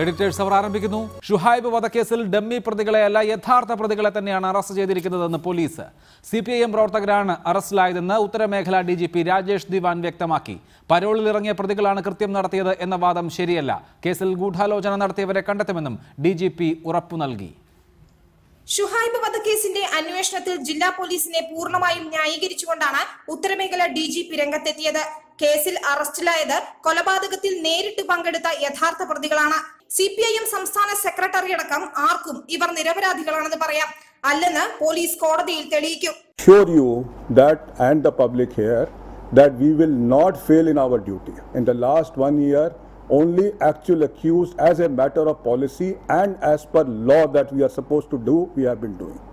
Editors അവർ ആരംഭിക്കുന്നു ഷുഹൈബ് വധക്കേസിൽ dummy പ്രതികളെയല്ല യഥാർത്ഥ പ്രതികളെ തന്നെയാണ് അറസ്റ്റ് ചെയ്തിരിക്കുന്നതെന്ന് police C P I M പ്രവർത്തകരാണ് അറസ്റ്റിലായതെന്ന് ഉത്തരമേഖല D G P Rajesh Diwan വ്യക്തമാക്കി പരോളിൽ ഇറങ്ങിയ പ്രതികളാണ് കൃത്യം നടത്തിയത് എന്ന വാദം ശരിയല്ല കേസിൽ ഗൂഢാലോചന നടത്തിയവരെ കണ്ടെത്തുമെന്നും ഡി ജി പി ഉറപ്പു നൽകി ഷുഹൈബ് വധക്കേസിന്റെ അന്വേഷണത്തിൽ ജില്ലാ പോലീസിനെ പൂർണ്ണമായും ന്യായീകരിച്ചുകൊണ്ടാണ് ഉത്തരമേഖല ഡി ജി പി രംഗത്തെത്തിയത് കേസിൽ അറസ്റ്റിലായത് കൊലപാതകത്തിൽ നേരിട്ട് പങ്കെടുത്ത യഥാർത്ഥ പ്രതികളാണ് സി പി ഐ എം സംസ്ഥാന സെക്രട്ടറി അടക്കം ആർക്കും ഇവർ നിരപരാധികളാണെന്ന് പറയാം അല്ലെന്ന് പോലീസ് കോടതിയിൽ തെളിയിക്കും assure you that and the public here that we will not fail in our duty. In the last one year, only actual accused as a matter of policy and as per law that we are supposed to do, we have been doing.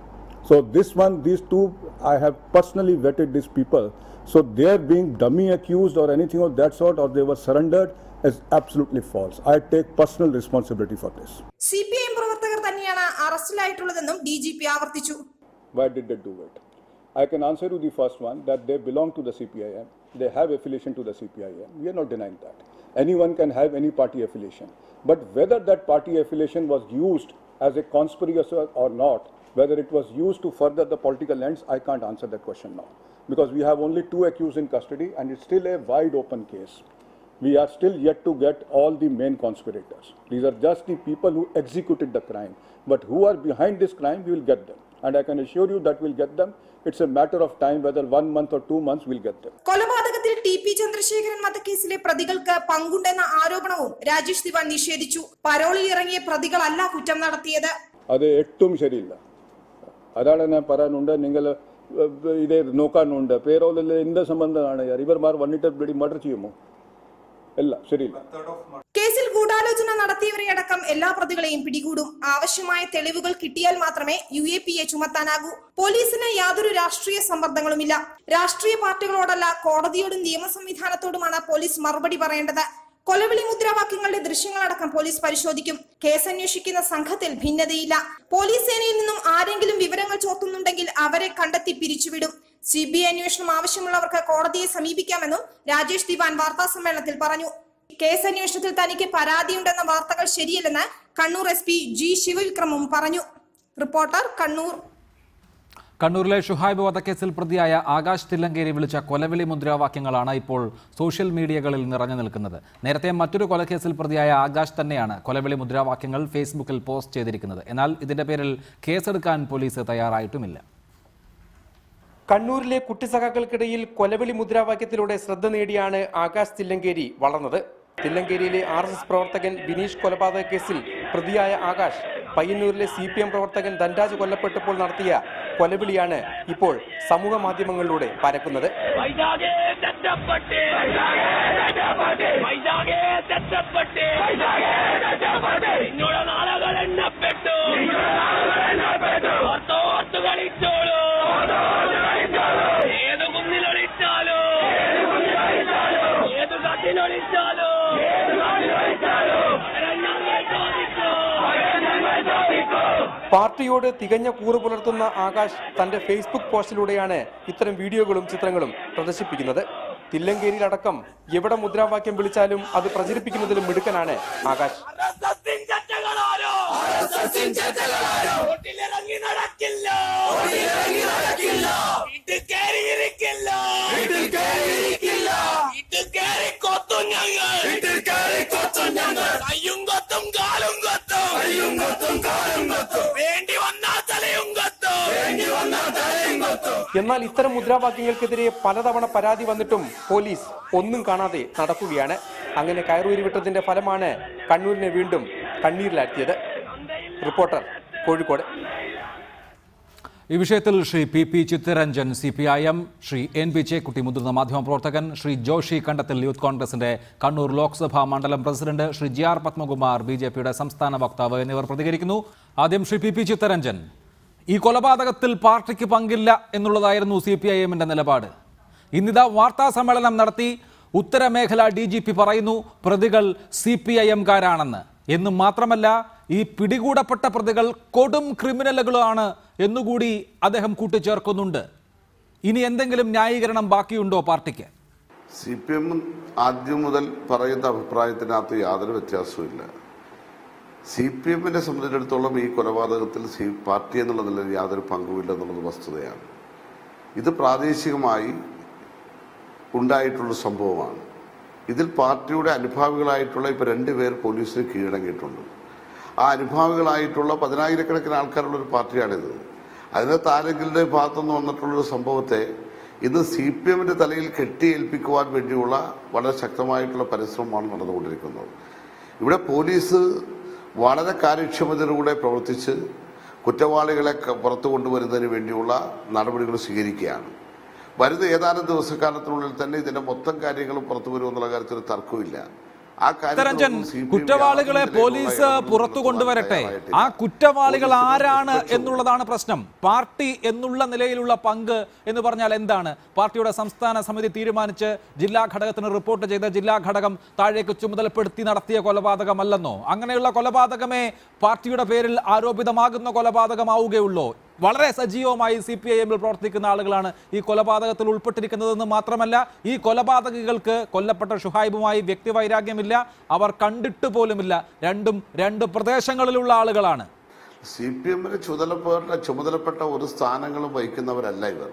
So this one, these two, I have personally vetted these people. So their being dummy accused or anything of that sort or they were surrendered is absolutely false. I take personal responsibility for this. C P I M പ്രവർത്തകർ തന്നെയാണ് അറസ്റ്റിലായിട്ടുള്ളതെന്നും D G P ആവർത്തിച്ചു Why did they do it? I can answer you the first one that they belong to the CPIM. They have affiliation to the CPIM. We are not denying that. Anyone can have any party affiliation. But whether that party affiliation was used as a conspiracy or not, whether it was used to further the political ends, I can't answer that question now. Because we have only two accused in custody and it's still a wide open case. We are still yet to get all the main conspirators. These are just the people who executed the crime. But who are behind this crime, we will get them. And I can assure you that we'll get them. It's a matter of time, whether one month or two months, we'll get them. കൊലപാതകത്തിൽ T P Chandrasekharan വധക്കേസിലെ പ്രതികൾക്ക് പങ്കുണ്ടെന്ന ആരോപണവും രാജേഷ് ദിവാൻ നിഷേധിച്ചു പരോളിൽ ഇറങ്ങിയ പ്രതികളല്ല കുറ്റം നടത്തിയത് അത് എട്ടും ശരിയില്ല അതാണ് ഞാൻ പറയാനുണ്ട് നിങ്ങൾ ഇതേ നോക്കാനുണ്ട് പേരോളിൽ എന്ത് സംബന്ധമാണ് യാർ ഇവർമാർ വന്നിട്ട് ബ്ലഡി മർഡർ ചെയ്യുമോ അല്ല ശരിയില്ല കേസിൽ ഗൂഢാലോചന നടത്തിയവരെ അടക്കം എല്ലാ പ്രതികളെയും പിടികൂടും ആവശ്യമായ തെളിവുകൾ കിട്ടിയാൽ മാത്രമേ യു എ പി എ ചുമത്താനാകൂ പോലീസിന് യാതൊരു രാഷ്ട്രീയ സമ്മർദ്ദങ്ങളുമില്ല രാഷ്ട്രീയ പാർട്ടികളോടല്ല കോടതിയോടും നിയമ സംവിധാനത്തോടുമാണ് പോലീസ് മറുപടി പറയേണ്ടത് കൊലവിളി മുദ്രാവാക്യങ്ങളുടെ ദൃശ്യങ്ങളടക്കം പോലീസ് പരിശോധിക്കും കേസ് അന്വേഷിക്കുന്ന സംഘത്തിൽ ഭിന്നതയില്ല പോലീസ് സേനയിൽ നിന്നും ആരെങ്കിലും വിവരങ്ങൾ ചോർത്തുന്നുണ്ടെങ്കിൽ അവരെ കണ്ടെത്തി പിരിച്ചുവിടും സി ബി ഐ അന്വേഷണം ആവശ്യമുള്ളവർക്ക് കോടതിയെ സമീപിക്കാമെന്നും രാജേഷ് ദിവാൻ വാർത്താ സമ്മേളനത്തിൽ പറഞ്ഞു കേസ് അന്വേഷണത്തിൽ തനിക്ക് പരാതിയുണ്ടെന്ന വാർത്തകൾ ശരിയല്ലെന്ന് കണ്ണൂർ എസ് പി ജി ശിവവിക്രമും പറഞ്ഞു റിപ്പോർട്ടർ കണ്ണൂർ കണ്ണൂരിലെ ഷുഹൈബ് വധക്കേസിൽ പ്രതിയായ ആകാശ് തില്ലങ്കേരി വിളിച്ച കൊലവിളി മുദ്രാവാക്യങ്ങളാണ് ഇപ്പോൾ സോഷ്യൽ മീഡിയകളിൽ നിറഞ്ഞു നിൽക്കുന്നത് നേരത്തെ മറ്റൊരു കൊലക്കേസിൽ പ്രതിയായ ആകാശ് തന്നെയാണ് കൊലവിളി മുദ്രാവാക്യങ്ങൾ ഫേസ്ബുക്കിൽ പോസ്റ്റ് ചെയ്തിരിക്കുന്നത് എന്നാൽ ഇതിന്റെ പേരിൽ കേസെടുക്കാൻ പോലീസ് തയ്യാറായിട്ടുമില്ല കണ്ണൂരിലെ കുട്ടിസഖാക്കൾക്കിടയിൽ കൊലവിളി മുദ്രാവാക്യത്തിലൂടെ ശ്രദ്ധ നേടിയാണ് ആകാശ് തില്ലങ്കേരി വളർന്നത് തില്ലങ്കേരിയിലെ ആർ എസ് എസ് പ്രവർത്തകൻ ബിനീഷ് കൊലപാതക കേസിൽ പ്രതിയായ ആകാശ് പയ്യന്നൂരിലെ സി പി എം പ്രവർത്തകൻ ധൻരാജ് കൊല്ലപ്പെട്ടപ്പോൾ നടത്തിയ കൊലവിളിയാണ് ഇപ്പോൾ സമൂഹ മാധ്യമങ്ങളിലൂടെ പരക്കുന്നത് വൈജാഗേ തെറ്റപ്പെട്ട് വൈജാഗേ തെറ്റപ്പെട്ട് നിങ്ങളുടെ നാളുകൾ എണ്ണപ്പെട്ടു ഓർത്തോ ഓർത്തു കളിച്ചോളൂ ഏത് കുന്നിലൊളിച്ചാലോ ഏത് കാട്ടിലൊളിച്ചാലോ പകരം ഞങ്ങൾ ചോദിച്ചു പാർട്ടിയോട് തികഞ്ഞ കൂറ് പുലർത്തുന്ന ആകാശ് തന്റെ ഫേസ്ബുക്ക് പോസ്റ്റിലൂടെയാണ് ഇത്തരം വീഡിയോകളും ചിത്രങ്ങളും പ്രദർശിപ്പിക്കുന്നത് തില്ലങ്കേരിയിലടക്കം എവിടെ മുദ്രാവാക്യം വിളിച്ചാലും അത് പ്രചരിപ്പിക്കുന്നതിലും മിടുക്കനാണ് ആകാശ് RSSിൻ ചട്ടകളാരോ റോട്ടിലിറങ്ങി നടക്കില്ല വീട്ടിൽ കയറിയിരിക്കില്ല വീട്ടിൽ കയറി കൊത്തും ഞങ്ങൾ കയ്യും കൊത്തും കാലും കൊത്തും വേണ്ടി വന്നാൽ തലയും കൊത്തും എന്നാൽ ഇത്തരം മുദ്രാവാക്യങ്ങൾക്കെതിരെ പലതവണ പരാതി വന്നിട്ടും പോലീസ് ഒന്നും കാണാതെ നടക്കുകയാണ് അങ്ങനെ കയറൂരി വിട്ടതിന്റെ ഫലമാണ് കണ്ണൂരിനെ വീണ്ടും കണ്ണീരിലാഴ്ത്തിയത് റിപ്പോർട്ടർ കോഴിക്കോട് ഈ വിഷയത്തിൽ Sri P P Chittaranjan C P I M Sri N P Chekkutty മുതിർന്ന മാധ്യമപ്രവർത്തകൻ ശ്രീ ജോഷി കണ്ടത്തിൽ യൂത്ത് കോൺഗ്രസിന്റെ കണ്ണൂർ ലോക്സഭാ മണ്ഡലം president Sri G R Padmakumar B J പിയുടെ സംസ്ഥാന വക്താവ് എന്നിവർ പ്രതികരിക്കുന്നു ആദ്യം ശ്രീ പി പി ചിത്തരഞ്ജൻ ഈ കൊലപാതകത്തിൽ പാർട്ടിക്ക് പങ്കില്ല എന്നുള്ളതായിരുന്നു സി പി ഐ എമ്മിന്റെ നിലപാട് ഇന്നിതാ വാർത്താ സമ്മേളനം നടത്തി ഉത്തരമേഖല ഡി ജി പി പറയുന്നു പ്രതികൾ സി പി ഐ എംകാരാണെന്ന് എന്നും മാത്രമല്ല ഈ പിടികൂടപ്പെട്ട പ്രതികൾ കൊടും ക്രിമിനലുകളാണ് എന്നുകൂടി അദ്ദേഹം കൂട്ടിച്ചേർക്കുന്നുണ്ട് ഇനി എന്തെങ്കിലും ന്യായീകരണം ബാക്കിയുണ്ടോ പാർട്ടിക്ക് സി പി എം ആദ്യം മുതൽ പറയുന്ന അഭിപ്രായത്തിനകത്ത് യാതൊരു വ്യത്യാസവുമില്ല സി പി എമ്മിനെ സംബന്ധിച്ചിടത്തോളം ഈ കൊലപാതകത്തിൽ സി പാർട്ടി എന്നുള്ള നിലയിൽ യാതൊരു പങ്കുമില്ല എന്നുള്ളത് വസ്തുതയാണ് ഇത് പ്രാദേശികമായി ഉണ്ടായിട്ടുള്ള സംഭവമാണ് ഇതിൽ പാർട്ടിയുടെ അനുഭാവികളായിട്ടുള്ള ഇപ്പോൾ രണ്ടുപേർ പോലീസിന് കീഴടങ്ങിയിട്ടുണ്ട് ആ അനുഭാവികളായിട്ടുള്ള പതിനായിരക്കണക്കിന് ആൾക്കാരുള്ള ഒരു പാർട്ടിയാണിത് അതിനകത്ത് ആരെങ്കിലും ഭാഗത്തുനിന്ന് വന്നിട്ടുള്ളൊരു സംഭവത്തെ ഇന്ന് സി പി എമ്മിൻ്റെ തലയിൽ കെട്ടിയേൽപ്പിക്കുവാൻ വേണ്ടിയുള്ള വളരെ ശക്തമായിട്ടുള്ള പരിശ്രമമാണ് നടന്നുകൊണ്ടിരിക്കുന്നത് ഇവിടെ പോലീസ് വളരെ കാര്യക്ഷമതയിലൂടെ പ്രവർത്തിച്ച് കുറ്റവാളികളെ ക- പുറത്തു കൊണ്ടുവരുന്നതിന് വേണ്ടിയുള്ള നടപടികൾ സ്വീകരിക്കുകയാണ് വരുന്ന ഏതാനും ദിവസക്കാലത്തിനുള്ളിൽ തന്നെ ഇതിന്റെ മൊത്തം കാര്യങ്ങളും പുറത്തു വരുമെന്നുള്ള കാര്യത്തിൽ ഒരു തർക്കമില്ല ആ ചിത്തരഞ്ജൻ കാര്യത്തിലൊന്നും CPM കുറ്റവാളികളെ യാതൊരു പോലീസ് നിലയിലുള്ള പുറത്തു ഇടപെടലും കൊണ്ടുവരട്ടെ തയ്യാറായിട്ടില്ല. ആ കുറ്റവാളികൾ പോലീസിന്റെ ആരാണ് നിഷ്പക്ഷവും എന്നുള്ളതാണ് പ്രശ്നം പാർട്ടി എന്നുള്ള നിലയിലുള്ള പങ്ക് എന്ന് പറഞ്ഞാൽ എന്താണ് പാർട്ടിയുടെ സംസ്ഥാന സമിതി തീരുമാനിച്ച് ജില്ലാ ഘടകത്തിന് റിപ്പോർട്ട് ചെയ്ത് ജില്ലാ ഘടകം താഴേക്ക് ചുമതലപ്പെടുത്തി നടത്തിയ കൊലപാതകമല്ലെന്നോ അങ്ങനെയുള്ള കൊലപാതകമേ പാർട്ടിയുടെ പേരിൽ ആരോപിതമാകുന്ന കൊലപാതകമാവുകയുള്ളൂ വളരെ സജീവമായി സി പി ഐ എമ്മിൽ പ്രവർത്തിക്കുന്ന ആളുകളാണ് ഈ കൊലപാതകത്തിൽ ഉൾപ്പെട്ടിരിക്കുന്നതെന്ന് മാത്രമല്ല ഈ കൊലപാതകികൾക്ക് കൊല്ലപ്പെട്ട ഷുഹൈബുമായി വ്യക്തിവൈരാഗ്യമില്ല അവർ കണ്ടിട്ട് പോലുമില്ല രണ്ടും രണ്ട് പ്രദേശങ്ങളിലുള്ള ആളുകളാണ് സി പി എമ്മിന് ചുമതലപ്പെട്ട ചുമതലപ്പെട്ട ഒരു സ്ഥാനങ്ങളും വഹിക്കുന്നവരല്ല ഇവർ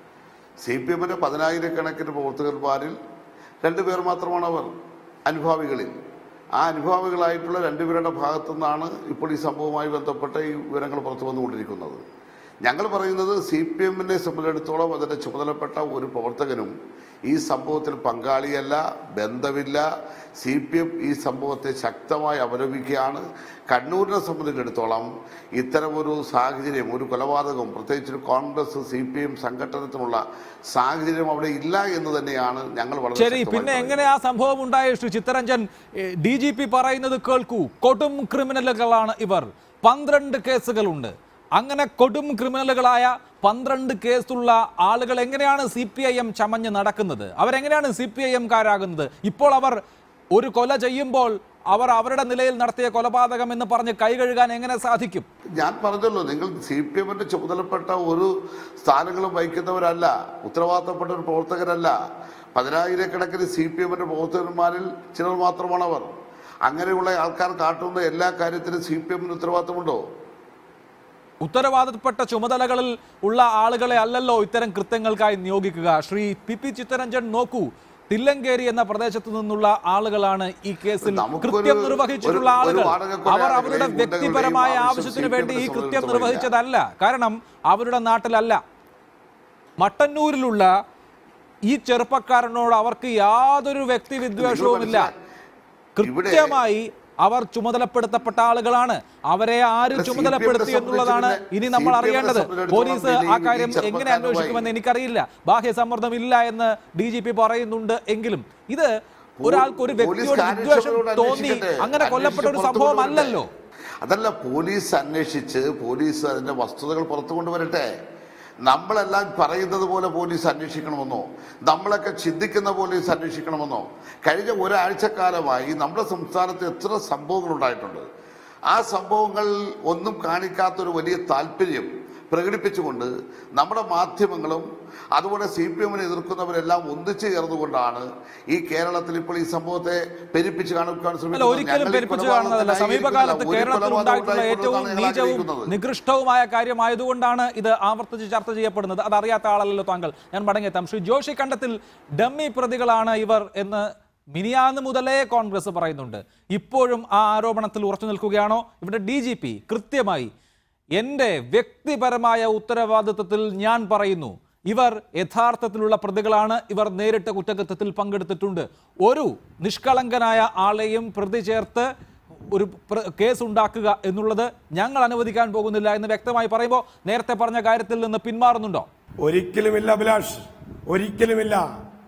സി പി എമ്മിന്റെ പതിനായിരക്കണക്കിന് പ്രവർത്തകന്മാരിൽ രണ്ടുപേർ മാത്രമാണ് അവർ അനുഭാവികളിൽ ആ അനുഭാവികളായിട്ടുള്ള രണ്ടുപേരുടെ ഭാഗത്തു നിന്നാണ് ഇപ്പോൾ ഈ സംഭവവുമായി ബന്ധപ്പെട്ട ഈ വിവരങ്ങൾ പുറത്തു വന്നുകൊണ്ടിരിക്കുന്നത് ഞങ്ങൾ പറയുന്നത് സി പി എമ്മിനെ സംബന്ധിച്ചിടത്തോളം അതിന്റെ ചുമതലപ്പെട്ട ഒരു പ്രവർത്തകനും ഈ സംഭവത്തിൽ പങ്കാളിയല്ല ബന്ധമില്ല സി പി എം ഈ സംഭവത്തെ ശക്തമായി അപലപിക്കുകയാണ് കണ്ണൂരിനെ സംബന്ധിച്ചിടത്തോളം ഇത്തരമൊരു സാഹചര്യം ഒരു കൊലപാതകം പ്രത്യേകിച്ച് ഒരു കോൺഗ്രസ് സി പി എം സംഘടനത്തിനുള്ള സാഹചര്യം അവിടെ ഇല്ല എന്ന് തന്നെയാണ് ഞങ്ങൾ വളരെ ശരി ശക്തമായി പിന്നെ പറയുന്നത്. എങ്ങനെ ആ സംഭവം ഉണ്ടായ Sri Chittaranjan D G P പറയുന്നത് കേൾക്കൂ കൊടും ക്രിമിനലുകളാണ് ഇവർ പന്ത്രണ്ട് കേസുകളുണ്ട് അങ്ങനെ കൊടും ക്രിമിനലുകളായ പന്ത്രണ്ട് കേസുള്ള ആളുകൾ എങ്ങനെയാണ് സി പി ഐ എം ചമഞ്ഞ് നടക്കുന്നത് അവരെങ്ങനെയാണ് സി പി ഐ എംകാരാകുന്നത് ഇപ്പോൾ അവർ ഒരു കൊല ചെയ്യുമ്പോൾ അവർ അവരുടെ നിലയിൽ നടത്തിയ കൊലപാതകം എന്ന് പറഞ്ഞ് കൈ കഴുകാൻ എങ്ങനെ സാധിക്കും ഞാൻ പറഞ്ഞല്ലോ നിങ്ങൾ സി പി എമ്മിന്റെ ചുമതലപ്പെട്ട ഒരു സ്ഥാനങ്ങളും വഹിക്കുന്നവരല്ല ഉത്തരവാദിത്തപ്പെട്ട ഒരു പ്രവർത്തകരല്ല പതിനായിരക്കണക്കിന് സി പി എമ്മിന്റെ പ്രവർത്തകന്മാരിൽ ചിലർ മാത്രമാണ് അവർ അങ്ങനെയുള്ള ആൾക്കാർ കാട്ടുന്ന എല്ലാ കാര്യത്തിനും സി പി എമ്മിന് ഉത്തരവാദിത്തമുണ്ടോ ഉത്തരവാദിത്തപ്പെട്ട ചുമതലകളിൽ ഉള്ള ആളുകളെ അല്ലല്ലോ ഇത്തരം കൃത്യങ്ങൾക്കായി നിയോഗിക്കുക ശ്രീ പി പി ചിത്തരഞ്ജൻ നോക്കൂ തില്ലങ്കേരി എന്ന പ്രദേശത്തു നിന്നുള്ള ആളുകളാണ് ഈ കേസിൽ നമുക്കൊരു- കൃത്യം നിർവഹിച്ചിട്ടുള്ള ഒരു- ഒരു ആളുകൾ വാടകക്കൊല അവർ അവരുടെ ആളുകളെയും വ്യക്തിപരമായ ഗുണ്ടകളുടെയും ആവശ്യത്തിന് ആവശ്യം വേണ്ടി ഈ CPM നെ കൃത്യം സംബന്ധിച്ചിടത്തോളം നിർവഹിച്ചതല്ല കാരണം അവരുടെ നാട്ടിലല്ല മട്ടന്നൂരിലുള്ള ഈ ചെറുപ്പക്കാരനോട് അവർക്ക് യാതൊരു വ്യക്തി വിദ്വേഷവുമില്ല ഇവിടെ- കൃത്യമായി അവർ ചുമതലപ്പെടുത്തപ്പെട്ട ആളുകളാണ് അവരെ ആര് അല്ല, ചുമതലപ്പെടുത്തി CPM നെ എന്നുള്ളതാണ് സംബന്ധിച്ച് ഇനി നമ്മൾ CPM നെ അറിയേണ്ടത് സംബന്ധിച്ചിടത്തോളം പോലീസ് പിന്നെ ആ ഈ കാര്യം എങ്ങനെ ചെറുപ്പക്കാരുമായി- അന്വേഷിക്കുമെന്ന് എനിക്കറിയില്ല ബാഹ്യ സമ്മർദ്ദം ഇല്ല എന്ന് ഡി ജി പി പറയുന്നുണ്ട് എങ്കിലും ഇത് ഒരാൾക്ക് ഒരു പോലീസ് വ്യക്തിയോട് വിദ്വേഷം കാര്യക്ഷമതയോടെ തോന്നി അന്വേഷിക്കട്ടെ. അങ്ങനെ കൊല്ലപ്പെട്ട ഒരു അന്വേഷിച്ച് സംഭവം പുറത്തു അല്ലല്ലോ കൊണ്ടുവരട്ടെ. അതല്ല പോലീസ് അന്വേഷിച്ച് പോലീസ് അതിന്റെ വസ്തുതകൾ പുറത്തു കൊണ്ടുവരട്ടെ നമ്മളെല്ലാം പറയുന്നത് പോലെ പോലീസ് അന്വേഷിക്കണമെന്നോ നമ്മളൊക്കെ ചിന്തിക്കുന്ന പോലീസ് അന്വേഷിക്കണമെന്നോ കഴിഞ്ഞ ഒരാഴ്ചക്കാലമായി നമ്മുടെ സംസ്ഥാനത്ത് എത്ര സംഭവങ്ങൾ ഉണ്ടായിട്ടുണ്ട് ആ സംഭവങ്ങൾ ഒന്നും കാണിക്കാത്തൊരു വലിയ താല്പര്യം പ്രകടിപ്പിച്ചുകൊണ്ട് നമ്മുടെ മാധ്യമങ്ങളും അതുപോലെ സി പി എമ്മിനെ എതിർക്കുന്നവരെല്ലാം ഒന്നിച്ചു ചേർന്നുകൊണ്ടാണ് ഈ കേരളത്തിൽ ഇപ്പോൾ ഈ സംഭവത്തെ പെരുപ്പിച്ച് കാണിക്കാൻ അല്ല ശ്രമിക്കുന്നത് ഒരിക്കലും ഞങ്ങൾ ഈ പെരുപ്പിച്ചു കൊലപാതകത്തെ കാണുന്നതല്ല സമീപകാലത്ത് ന്യായീകരിക്കുന്നില്ല. ഒരു കേരളത്തിൽ കൊലപാതകം ഉണ്ടായിട്ടുള്ള ഏറ്റവും ഉണ്ടായിട്ടുണ്ടെന്നാണ് ഞങ്ങൾ നീചവും ആഗ്രഹിക്കുന്നത്. നികൃഷ്ടവുമായ കാര്യമായതുകൊണ്ടാണ് ഇത് ആവർത്തിച്ച് ചർച്ച ചെയ്യപ്പെടുന്നത് അതറിയാത്ത ആളല്ലല്ലോ താങ്കൾ ഞാൻ മടങ്ങിയെത്താം ശ്രീ ജോഷി കണ്ടത്തിൽ ഡമ്മി പ്രതികളാണ് ഇവർ എന്ന് മിനിയാന്ന് മുതലേ കോൺഗ്രസ് പറയുന്നുണ്ട് ഇപ്പോഴും ആ ആരോപണത്തിൽ ഉറച്ചു നിൽക്കുകയാണോ ഇവിടെ ഡി ജി പി കൃത്യമായി എൻ്റെ വ്യക്തിപരമായ ഉത്തരവാദിത്വത്തിൽ ഞാൻ പറയുന്നു ഇവർ യഥാർത്ഥത്തിലുള്ള പ്രതികളാണ് ഇവർ നേരിട്ട് കുറ്റകൃത്യത്തിൽ പങ്കെടുത്തിട്ടുണ്ട് ഒരു നിഷ്കളങ്കനായ ആളെയും പ്രതി ചേർത്ത് ഒരു പ്ര- കേസ് ഉണ്ടാക്കുക എന്നുള്ളത് ഞങ്ങൾ അനുവദിക്കാൻ പോകുന്നില്ല എന്ന് വ്യക്തമായി പറയുമ്പോൾ നേരത്തെ പറഞ്ഞ കാര്യത്തിൽ നിന്ന് പിന്മാറുന്നുണ്ടോ ഒരിക്കലുമില്ല അഭിലാഷ് ഒരിക്കലുമില്ല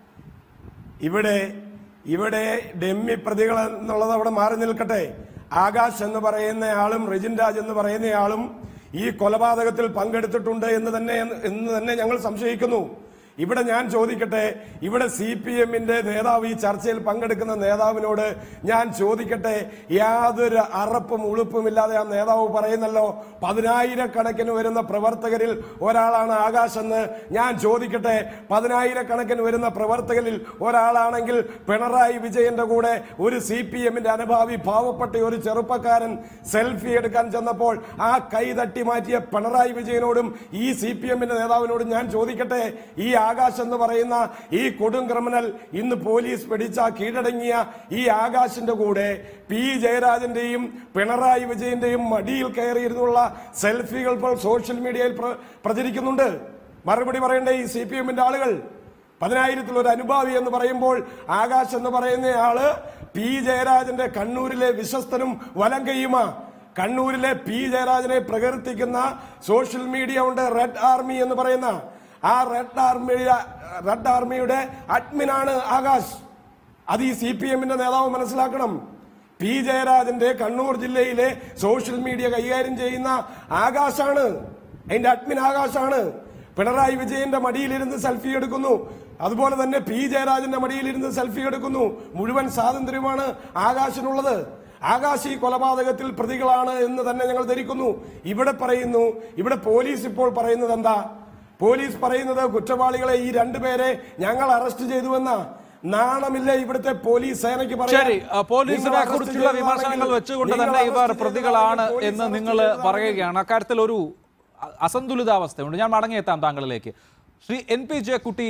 ഇവിടെ ഇവിടെ ഡെമ്മി പ്രതികൾ എന്നുള്ളത് അവിടെ മാറി നിൽക്കട്ടെ ആകാശ് എന്ന് പറയുന്ന ആളും റിജിൻ രാജ് എന്ന് പറയുന്ന ആളും ഈ കൊലപാതകത്തിൽ പങ്കെടുത്തിട്ടുണ്ട് എന്ന് തന്നെ എന്ന് തന്നെ ഞങ്ങൾ സംശയിക്കുന്നു ഇവിടെ ഞാൻ ചോദിക്കട്ടെ ഇവിടെ സി പി എമ്മിന്റെ നേതാവ് ഈ ചർച്ചയിൽ പങ്കെടുക്കുന്ന നേതാവിനോട് ഞാൻ ചോദിക്കട്ടെ യാതൊരു അറപ്പും ഉളുപ്പും ഇല്ലാതെ ആ നേതാവ് പറയുന്നല്ലോ പതിനായിരക്കണക്കിന് വരുന്ന പ്രവർത്തകരിൽ ഒരാളാണ് ആകാശ് എന്ന് ഞാൻ ചോദിക്കട്ടെ പതിനായിരക്കണക്കിന് വരുന്ന പ്രവർത്തകരിൽ ഒരാളാണെങ്കിൽ പിണറായി വിജയന്റെ കൂടെ ഒരു സി പി എമ്മിന്റെ അനുഭാവി പാവപ്പെട്ട ഒരു ചെറുപ്പക്കാരൻ സെൽഫി എടുക്കാൻ ചെന്നപ്പോൾ ആ കൈ തട്ടി മാറ്റിയ പിണറായി വിജയനോടും ഈ സി പി എമ്മിന്റെ നേതാവിനോടും ഞാൻ ചോദിക്കട്ടെ ഈ ആകാശ് എന്ന് പറയുന്ന ഈ കൊടും ക്രിമിനൽ ഇന്ന് പോലീസ് പിടിച്ച കീഴടങ്ങിയ ഈ ആകാശിന്റെ കൂടെ പി ജയരാജന്റെയും പിണറായി വിജയന്റെയും മടിയിൽ കയറിയിരുന്നുള്ള സെൽഫികൾ ഇപ്പോൾ സോഷ്യൽ മീഡിയയിൽ പ്ര- പ്രചരിക്കുന്നുണ്ട് മറുപടി പറയേണ്ട ഈ സി പി എമ്മിന്റെ ആളുകൾ പതിനായിരത്തിൽ ഒരു അനുഭാവി എന്ന് പറയുമ്പോൾ ആകാശ് എന്ന് പറയുന്ന ആള് പി ജയരാജന്റെ കണ്ണൂരിലെ വിശ്വസ്തനും വലം കൈയുമാ കണ്ണൂരിലെ പി ജയരാജനെ പ്രകീർത്തിക്കുന്ന സോഷ്യൽ മീഡിയ ഉണ്ട് റെഡ് ആർമി എന്ന് പറയുന്ന ആ റെഡ് ആർമിയുടെ റെഡ് ആർമിയുടെ അഡ്മിനാണ് ആകാശ് അത് ഈ സി പി എമ്മിന്റെ നേതാവ് മനസ്സിലാക്കണം പി ജയരാജന്റെ കണ്ണൂർ ജില്ലയിലെ സോഷ്യൽ മീഡിയ കൈകാര്യം ചെയ്യുന്ന ആകാശാണ് അതിന്റെ അഡ്മിൻ ആകാശാണ് പിണറായി വിജയന്റെ മടിയിലിരുന്ന് സെൽഫി എടുക്കുന്നു അതുപോലെ തന്നെ പി ജയരാജന്റെ മടിയിലിരുന്ന് സെൽഫി എടുക്കുന്നു മുഴുവൻ സ്വാതന്ത്ര്യമാണ് ആകാശിനുള്ളത് ആകാശ് ഈ കൊലപാതകത്തിൽ പ്രതികളാണ് എന്ന് തന്നെ ഞങ്ങൾ ധരിക്കുന്നു ഇവിടെ പറയുന്നു ഇവിടെ പോലീസ് ഇപ്പോൾ പറയുന്നത് എന്താ പോലീസ് പറയുന്നത് കുറ്റവാളികളെ ഈ രണ്ടുപേരെ ഞങ്ങൾ അറസ്റ്റ് ചെയ്തുവെന്ന നാണമില്ല ഇവിടുത്തെ പോലീസ് സേനയ്ക്ക് പറയാൻ. ശരി ആ, പോലീസിനെ നിങ്ങൾ arrest കുറിച്ചുള്ള ചെയ്തതാണെങ്കിൽ വിമർശനങ്ങൾ വെച്ചുകൊണ്ട് നിങ്ങൾ തന്നെ ഇവർ arrest പ്രതികളാണ് ചെയ്തതാണെങ്കിൽ എന്ന് പോലീസ് നിങ്ങൾ arrest ചെയ്തതാണെങ്കിൽ പറയുകയാണ് അക്കാര്യത്തിൽ ഒരു അ- അസന്തുലിതാവസ്ഥയുണ്ട് ഞാൻ മടങ്ങിയെത്താം താങ്കളിലേക്ക് ശ്രീ എൻ പി ജയക്കുട്ടി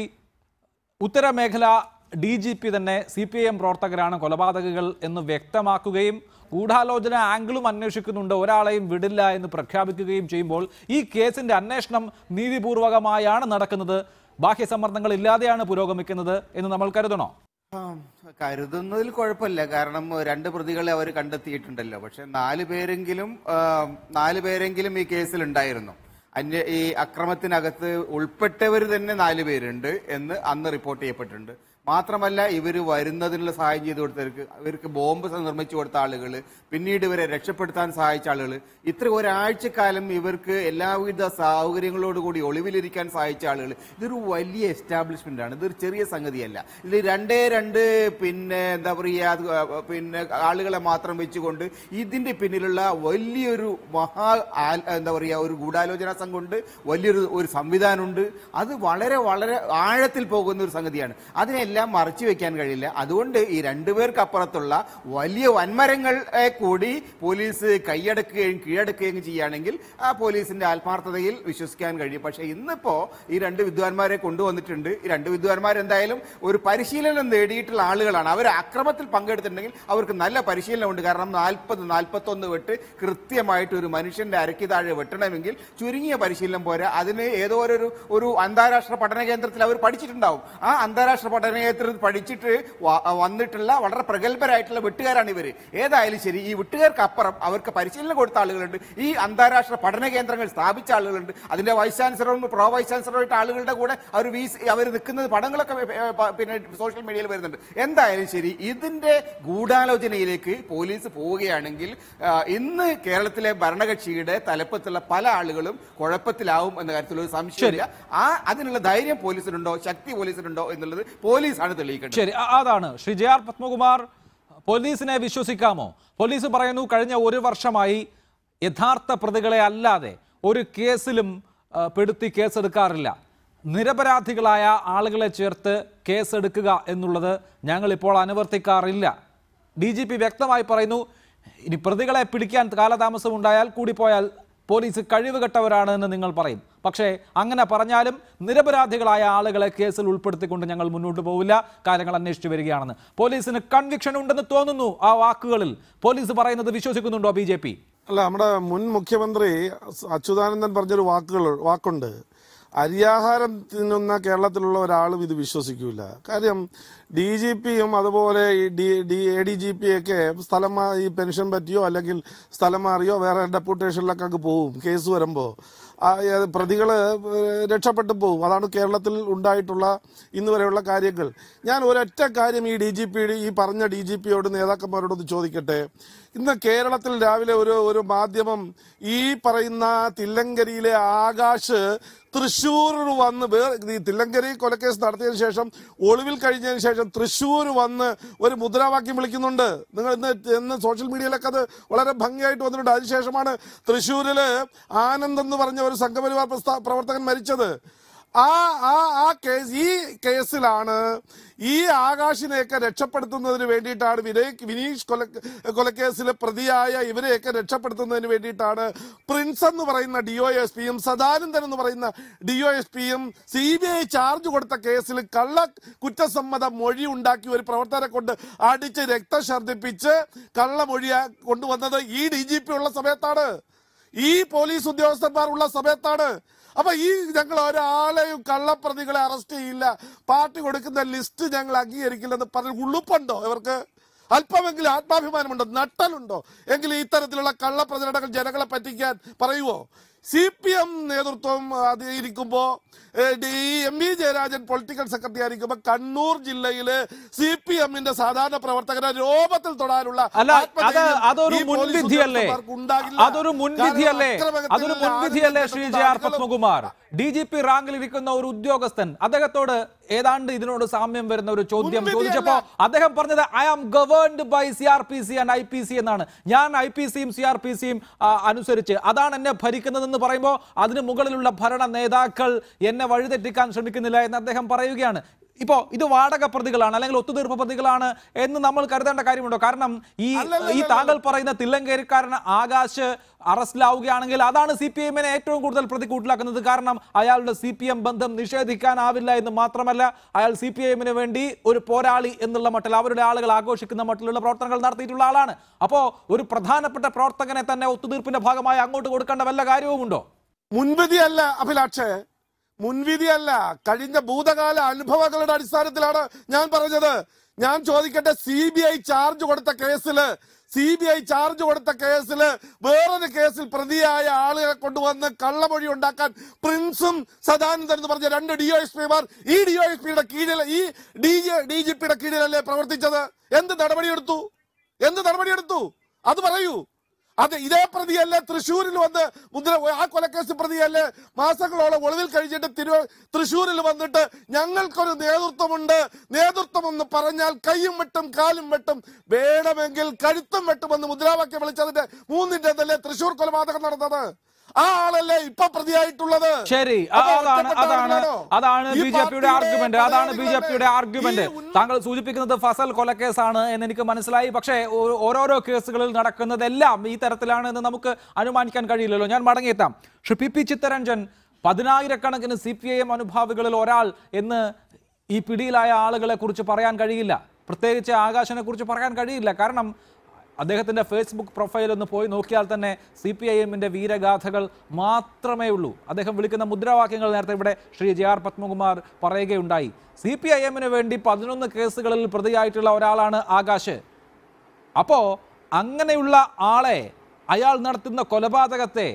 ഉത്തരമേഖല ഡി ജി പി തന്നെ സി പി ഐ എം പ്രവർത്തകരാണ് കൊലപാതകങ്ങൾ എന്ന് വ്യക്തമാക്കുകയും ഗൂഢാലോചന ആംഗിളും അന്വേഷിക്കുന്നുണ്ട് ഒരാളെയും വിടില്ല എന്ന് പ്രഖ്യാപിക്കുകയും ചെയ്യുമ്പോൾ ഈ കേസിന്റെ അന്വേഷണം നീതിപൂർവകമായാണ് നടക്കുന്നത് ബാഹ്യ സമ്മർദ്ദങ്ങൾ ഇല്ലാതെയാണ് പുരോഗമിക്കുന്നത് എന്ന് നമ്മൾ കരുതണോ ആ, കരുതുന്നതിൽ കുഴപ്പമില്ല കാരണം രണ്ട് പ്രതികളെ അവർ കണ്ടെത്തിയിട്ടുണ്ടല്ലോ പക്ഷെ നാല് പേരെങ്കിലും ആ, നാല് പേരെങ്കിലും ഈ കേസിൽ ഉണ്ടായിരുന്നു അന്യ ഈ അക്രമത്തിനകത്ത് ഉൾപ്പെട്ടവർ തന്നെ നാല് പേരുണ്ട് എന്ന് അന്ന് റിപ്പോർട്ട് ചെയ്യപ്പെട്ടിട്ടുണ്ട് മാത്രമല്ല ഇവർ വരുന്നതിനുള്ള സഹായം ചെയ്തു കൊടുത്തവർക്ക് ഇവർക്ക് ബോംബ് നിർമ്മിച്ചു കൊടുത്ത ആളുകൾ പിന്നീട് ഇവരെ രക്ഷപ്പെടുത്താൻ സഹായിച്ച ആളുകൾ ഇത്ര ഒരാഴ്ചക്കാലം ഇവർക്ക് എല്ലാവിധ സൗകര്യങ്ങളോടുകൂടി ഒളിവിലിരിക്കാൻ സഹായിച്ച ആളുകൾ ഇതൊരു വലിയ എസ്റ്റാബ്ലിഷ്മെന്റ് ആണ് ഇതൊരു ചെറിയ സംഗതിയല്ല ഇത് രണ്ടേ രണ്ട് പിന്നെ എന്താ പറയുക അത് പിന്നെ ആളുകളെ മാത്രം വെച്ചുകൊണ്ട് ഇതിന്റെ പിന്നിലുള്ള വലിയൊരു മഹാ ആൽ- എന്താ പറയുക ഒരു ഗൂഢാലോചന സംഘമുണ്ട് വലിയൊരു ഒരു സംവിധാനമുണ്ട് അത് വളരെ വളരെ ആഴത്തിൽ പോകുന്ന ഒരു സംഗതിയാണ് അതിനെല്ലാം മറച്ചു വെക്കാൻ കഴിയില്ല അതുകൊണ്ട് ഈ രണ്ടുപേർക്ക് അപ്പുറത്തുള്ള വലിയ വൻമരങ്ങളെ കൂടി പോലീസ് കൈയടക്കുകയും കീഴടക്കുകയും ചെയ്യുകയാണെങ്കിൽ ആ പോലീസിന്റെ ആത്മാർത്ഥതയിൽ വിശ്വസിക്കാൻ കഴിയും പക്ഷെ ഇന്നിപ്പോ ഈ രണ്ട് വിദ്വാൻമാരെ കൊണ്ടുവന്നിട്ടുണ്ട് ഈ രണ്ട് വിദ്വാൻമാർ എന്തായാലും ഒരു പരിശീലനം നേടിയിട്ടുള്ള ആളുകളാണ് അവർ അക്രമത്തിൽ പങ്കെടുത്തിട്ടുണ്ടെങ്കിൽ അവർക്ക് നല്ല പരിശീലനമുണ്ട് കാരണം നാൽപ്പത് നാൽപ്പത്തൊന്ന് വെട്ട് കൃത്യമായിട്ട് ഒരു മനുഷ്യന്റെ അരക്കി താഴെ വെട്ടണമെങ്കിൽ ചുരുങ്ങിയ പരിശീലനം പോരാ അതിന് ഏതോ ഒരു ഒരു അന്താരാഷ്ട്ര പഠന കേന്ദ്രത്തിൽ അവർ പഠിച്ചിട്ടുണ്ടാവും ആ അന്താരാഷ്ട്ര പഠന കേന്ദ്രത്തിൽ പഠിച്ചിട്ട് വ- വന്നിട്ടുള്ള വളരെ പ്രഗത്ഭരായിട്ടുള്ള വെട്ടുകാരാണ് ഇവർ ഏതായാലും ശരി ഈ വെട്ടുകാർക്ക് അപ്പുറം അവർക്ക് പരിശീലനം കൊടുത്ത ആളുകളുണ്ട് ഈ അന്താരാഷ്ട്ര പഠന കേന്ദ്രങ്ങൾ സ്ഥാപിച്ച ആളുകളുണ്ട് അതിന്റെ വൈസ് ചാൻസലറും പ്രോ വൈസ് ചാൻസലറുമായിട്ട് ആളുകളുടെ കൂടെ അവർ വീസ് അവർ നിൽക്കുന്നത് പടങ്ങളൊക്കെ ഏ, പ- പിന്നെ സോഷ്യൽ മീഡിയയിൽ വരുന്നുണ്ട് എന്തായാലും ശരി ഇതിന്റെ ഗൂഢാലോചനയിലേക്ക് പോലീസ് പോവുകയാണെങ്കിൽ ആ, ഇന്ന് കേരളത്തിലെ ഭരണകക്ഷിയുടെ തലപ്പത്തുള്ള പല ആളുകളും കുഴപ്പത്തിലാവും എന്ന കാര്യത്തിൽ ഒരു സംശയമില്ല ആ അതിനുള്ള ധൈര്യം പോലീസിനുണ്ടോ ശക്തി പോലീസിനുണ്ടോ എന്നുള്ളത് പോലീസാണ് തെളിയിക്കേണ്ടത് ശരി അ- അതാണ് ശ്രീ ജെ ആർ പത്മകുമാർ പോലീസിനെ വിശ്വസിക്കാമോ പോലീസ് പറയുന്നു കഴിഞ്ഞ ഒരു വർഷമായി യഥാർത്ഥ പ്രതികളെ അല്ലാതെ ഒരു കേസിലും ആ, പെടുത്തി കേസെടുക്കാറില്ല നിരപരാധികളായ ആളുകളെ ചേർത്ത് കേസെടുക്കുക എന്നുള്ളത് ഞങ്ങൾ ഇപ്പോൾ അനുവർത്തിക്കാറില്ല ഡി ജി പി വ്യക്തമായി പറയുന്നു ഇനി പ്രതികളെ പിടിക്കാൻ കാലതാമസം ഉണ്ടായാൽ കൂടിപ്പോയാൽ പോലീസ് കഴിവുകെട്ടവരാണ് എന്ന് നിങ്ങൾ പറയും പക്ഷേ അങ്ങനെ പറഞ്ഞാലും നിരപരാധികളായ ആളുകളെ കേസിൽ ഉൾപ്പെടുത്തിക്കൊണ്ട് ഞങ്ങൾ മുന്നോട്ട് പോവില്ല കാര്യങ്ങൾ അന്വേഷിച്ചു വരികയാണെന്ന് പോലീസിന് കൺവിക്ഷൻ ഉണ്ടെന്ന് തോന്നുന്നു ആ വാക്കുകളിൽ പോലീസ് പറയുന്നത് വിശ്വസിക്കുന്നുണ്ടോ ബി ജെ പി അല്ല നമ്മുടെ മുൻ മുഖ്യമന്ത്രി അച്യുതാനന്ദൻ പറഞ്ഞൊരു വാക്കുകൾ വാക്കുണ്ട് അരിയാഹാരം തിന്നുന്ന കേരളത്തിലുള്ള ഒരാളും ഇത് വിശ്വസിക്കൂല കാര്യം ഡി ജി പിയും അതുപോലെ ഈ D D A D G P ഒക്കെ സ്ഥലം മാ- ഈ പെൻഷൻ പറ്റിയോ അല്ലെങ്കിൽ സ്ഥലം മാറിയോ വേറെ ഡെപ്യൂട്ടേഷനിലൊക്കെ അങ്ങ് പോവും കേസ് വരുമ്പോൾ പ്രതികൾ രക്ഷപ്പെട്ടു പോകും അതാണ് കേരളത്തിൽ ഉണ്ടായിട്ടുള്ള ഇന്ന് വരെയുള്ള കാര്യങ്ങൾ ഞാൻ ഒരൊറ്റ കാര്യം ഈ ഡി ജി പി ഈ പറഞ്ഞ ഡി ജി പിയോട് നേതാക്കന്മാരോടൊന്ന് ചോദിക്കട്ടെ ഇന്ന് കേരളത്തിൽ രാവിലെ ഒരു ഒരു മാധ്യമം ഈ പറയുന്ന തില്ലങ്കരിയിലെ ആകാശ് തൃശ്ശൂർ വന്ന് വേറെ ഈ തില്ലങ്കരി കൊലക്കേസ് നടത്തിയതിനു ശേഷം ഒളിവിൽ കഴിഞ്ഞതിന് ശേഷം തൃശ്ശൂർ വന്ന് ഒരു മുദ്രാവാക്യം വിളിക്കുന്നുണ്ട് നിങ്ങൾ ഇന്ന് ഇന്ന് സോഷ്യൽ മീഡിയയിലൊക്കെ അത് വളരെ ഭംഗിയായിട്ട് വന്നിട്ടുണ്ട് അതിനുശേഷമാണ് തൃശ്ശൂരില് ആനന്ദ് എന്ന് പറഞ്ഞ ഒരു സംഘപരിവാർ പ്രസ്ഥാ പ്രവർത്തകൻ മരിച്ചത് ആ ആ ആ കേസ് ഈ കേസിലാണ് ഈ ആകാശിനെയൊക്കെ രക്ഷപ്പെടുത്തുന്നതിന് വേണ്ടിയിട്ടാണ് വിനയ് വിനീഷ് കൊല കൊലക്കേസിലെ പ്രതിയായ ഇവരെയൊക്കെ രക്ഷപ്പെടുത്തുന്നതിന് വേണ്ടിയിട്ടാണ് പ്രിൻസ് എന്ന് പറയുന്ന ഡി ഒ എസ് പിയും സദാനന്ദൻ എന്ന് പറയുന്ന ഡി ഒ എസ് പിയും സി ബി ഐ ചാർജ് കൊടുത്ത കേസിൽ കള്ള കുറ്റസമ്മത മൊഴി ഉണ്ടാക്കി ഒരു പ്രവർത്തകരെ കൊണ്ട് അടിച്ച് രക്തം ഛർദ്ദിപ്പിച്ച് കള്ളമൊഴി കൊണ്ടുവന്നത് ഈ ഡി ജി പി ഉള്ള സമയത്താണ് ഈ പോലീസ് ഉദ്യോഗസ്ഥന്മാർ ഉള്ള സമയത്താണ് അപ്പൊ ഈ ഞങ്ങൾ ഒരാളെയും കള്ളപ്രതികളെ അറസ്റ്റ് ചെയ്യില്ല പാർട്ടി കൊടുക്കുന്ന ലിസ്റ്റ് ഞങ്ങൾ അംഗീകരിക്കില്ലെന്ന് പറഞ്ഞ ഉളുപ്പുണ്ടോ ഇവർക്ക് അല്പമെങ്കിലും ആത്മാഭിമാനമുണ്ടോ നട്ടലുണ്ടോ എങ്കിൽ ഇത്തരത്തിലുള്ള കള്ളപ്രചരണങ്ങൾ ജനങ്ങളെ പറ്റിക്കാൻ പറയുവോ സി പി എം നേതൃത്വം അത് ഇരിക്കുമ്പോ ഏ, D M V Jayarajan political secretary ആയിരിക്കുമ്പോ കണ്ണൂർ ജില്ലയില് സി പി എമ്മിന്റെ സാധാരണ പ്രവർത്തകരെ രോപത്തിൽ തൊടാനുള്ള അല്ല അത് ആത്മധൈര്യം അതൊരു ഈ പോലീസ് മുൻവിധിയല്ലേ ഉദ്യോഗസ്ഥന്മാർക്ക് ഉണ്ടാകില്ല. അതൊരു മുൻവിധിയല്ലേ കാരണം അക്രമത്തിൽ അതൊരു മുൻവിധിയല്ലേ ശ്രീ ജെ ആർ ആളുകളും- പത്മകുമാർ ഡി ജി പി റാങ്കിൽ ഇരിക്കുന്ന ഒരു ഉദ്യോഗസ്ഥൻ അദ്ദേഹത്തോട് ഏതാണ്ട് ഇതിനോട് സാമ്യം വരുന്ന ഒരു ചോദ്യം മുൻവിധിയല്ല. ചോദിച്ചപ്പോ അദ്ദേഹം പറഞ്ഞത് I am governed by C R P C and I P C എന്നാണ് ഞാൻ ഐ പി സിയും സി ആർ പി സിയും അനുസരിച്ച് അതാണ് എന്നെ ഭരിക്കുന്നതെന്ന് പറയുമ്പോൾ അതിന് മുകളിലുള്ള ഭരണ നേതാക്കൾ എന്നെ വഴിതെറ്റിക്കാൻ ശ്രമിക്കുന്നില്ല എന്ന് അദ്ദേഹം പറയുകയാണ് ഇപ്പോ ഇത് വാടക പ്രതികളാണ് അല്ലെങ്കിൽ ഒത്തുതീർപ്പ് പ്രതികളാണ് എന്ന് നമ്മൾ കരുതേണ്ട കാര്യമുണ്ടോ കാരണം ഈ ഈ താങ്കൾ പറയുന്ന തില്ലങ്കേരിക്കാരൻ ആകാശ് അറസ്റ്റിലാവുകയാണെങ്കിൽ അതാണ് സി പി എമ്മിനെ ഏറ്റവും കൂടുതൽ പ്രതികൂട്ടിലാക്കുന്നത് കാരണം അയാളുടെ സി പി എം ബന്ധം നിഷേധിക്കാനാവില്ല എന്ന് മാത്രമല്ല അയാൾ സി പി എമ്മിന് വേണ്ടി ഒരു പോരാളി എന്നുള്ള മട്ടിൽ അവരുടെ ആളുകൾ ആഘോഷിക്കുന്ന മട്ടിലുള്ള പ്രവർത്തനങ്ങൾ നടത്തിയിട്ടുള്ള ആളാണ് അപ്പോ ഒരു പ്രധാനപ്പെട്ട പ്രവർത്തകനെ തന്നെ ഒത്തുതീർപ്പിന്റെ ഭാഗമായി അങ്ങോട്ട് കൊടുക്കേണ്ട വല്ല കാര്യവുമുണ്ടോ മുൻവിധിയല്ല അഭിലാഷ് മുൻവിധിയല്ല കഴിഞ്ഞ ഭൂതകാല അനുഭവങ്ങളുടെ അടിസ്ഥാനത്തിലാണ് ഞാൻ പറഞ്ഞത് ഞാൻ ചോദിക്കട്ടെ സി ബി ഐ ചാർജ് കൊടുത്ത കേസില് സി ബി ഐ ചാർജ് കൊടുത്ത കേസില് വേറൊരു കേസിൽ പ്രതിയായ ആളുകളെ കൊണ്ടുവന്ന് കള്ളമൊഴി ഉണ്ടാക്കാൻ പ്രിൻസും സദാനന്ദൻ എന്ന് പറഞ്ഞ രണ്ട് ഡി ഒ എസ് പിമാർ ഈ ഡി ഒ എസ് പിയുടെ കീഴിൽ ഈ ഡി ജി ഡി ജി പിയുടെ കീഴിലല്ലേ പ്രവർത്തിച്ചത് എന്ത് നടപടിയെടുത്തു എന്ത് നടപടിയെടുത്തു അത് പറയൂ അത് ഇതേ പ്രതിയല്ലേ തൃശ്ശൂരിൽ വന്ന് മുദ്ര ആ കൊലക്കേസ് പ്രതിയല്ലേ മാസങ്ങളോളം ഒളിവിൽ കഴിഞ്ഞിട്ട് തിരു തൃശ്ശൂരിൽ വന്നിട്ട് ഞങ്ങൾക്കൊരു നേതൃത്വമുണ്ട് നേതൃത്വം എന്ന് പറഞ്ഞാൽ കൈയും വെട്ടും കാലും വെട്ടും വേണമെങ്കിൽ കഴുത്തും വെട്ടുമെന്ന് മുദ്രാവാക്യം വിളിച്ചതിന്റെ മൂന്നിന്റെ അല്ലേ തൃശ്ശൂർ കൊലപാതകം നടന്നത് ആ ആളല്ലേ ഇപ്പൊ പ്രതിയായിട്ടുള്ളത് ശരി ആ, അപ്പൊ അതാണ് ഒറ്റപ്പെട്ട അതാണ് ആളാണോ? അതാണ് ഈ ബി ജെ പിയുടെ പാർട്ടിയുടെ ആർഗ്യുമെന്റ് അതാണ് ബി ജെ പിയുടെ പരാതികളുടെ ആർഗ്യുമെന്റ് ഈ ഉന്ന- താങ്കൾ സൂചിപ്പിക്കുന്നത് ഫസൽ കൊലക്കേസാണ് എന്ന് എനിക്ക് മനസ്സിലായി പക്ഷേ ഓ- ഓരോരോ കേസുകളിൽ നടക്കുന്നതെല്ലാം ഈ തരത്തിലാണ് എന്ന് നമുക്ക് അനുമാനിക്കാൻ കഴിയില്ലല്ലോ ഞാൻ മടങ്ങിയെത്താം ശ്രീ പി പി ചിത്തരഞ്ജൻ പതിനായിരക്കണക്കിന് സി പി ഐ എം അനുഭാവികളിൽ ഒരാൾ എന്ന് ഈ പിടിയിലായ ആളുകളെ കുറിച്ച് പറയാൻ കഴിയില്ല പ്രത്യേകിച്ച് ആകാശനെ കുറിച്ച് പറയാൻ കഴിയില്ല കാരണം അദ്ദേഹത്തിൻ്റെ ഫേസ്ബുക്ക് പ്രൊഫൈൽ ഒന്ന് പോയി നോക്കിയാൽ തന്നെ സി പി ഐ എമ്മിൻ്റെ വീരഗാഥകൾ മാത്രമേ ഉള്ളൂ അദ്ദേഹം വിളിക്കുന്ന മുദ്രാവാക്യങ്ങൾ നേരത്തെ ഇവിടെ ശ്രീ ജെ ആർ പത്മകുമാർ പറയുകയുണ്ടായി സി പി ഐ എമ്മിന് വേണ്ടി പതിനൊന്ന് കേസുകളിൽ പ്രതിയായിട്ടുള്ള ഒരാളാണ് ആകാശ് അപ്പോൾ അങ്ങനെയുള്ള ആളെ അയാൾ നടത്തുന്ന കൊലപാതകത്തെ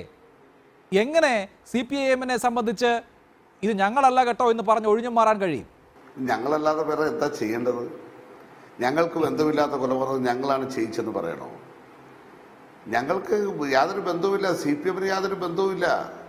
എങ്ങനെ സി പി ഐ എമ്മിനെ സംബന്ധിച്ച് ഇത് ഞങ്ങളല്ല കേട്ടോ എന്ന് പറഞ്ഞ് ഒഴിഞ്ഞു മാറാൻ കഴിയും ഞങ്ങളല്ലാതെ വേറെ എന്താ ചെയ്യേണ്ടത് ഞങ്ങൾക്ക് ബന്ധമില്ലാത്ത കൊലപാതകം ഞങ്ങളാണ് ചെയ്യിച്ചെന്ന് പറയണോ ഞങ്ങൾക്ക് യാതൊരു ബന്ധവുമില്ല സി പി എമ്മിന് യാതൊരു ബന്ധവുമില്ല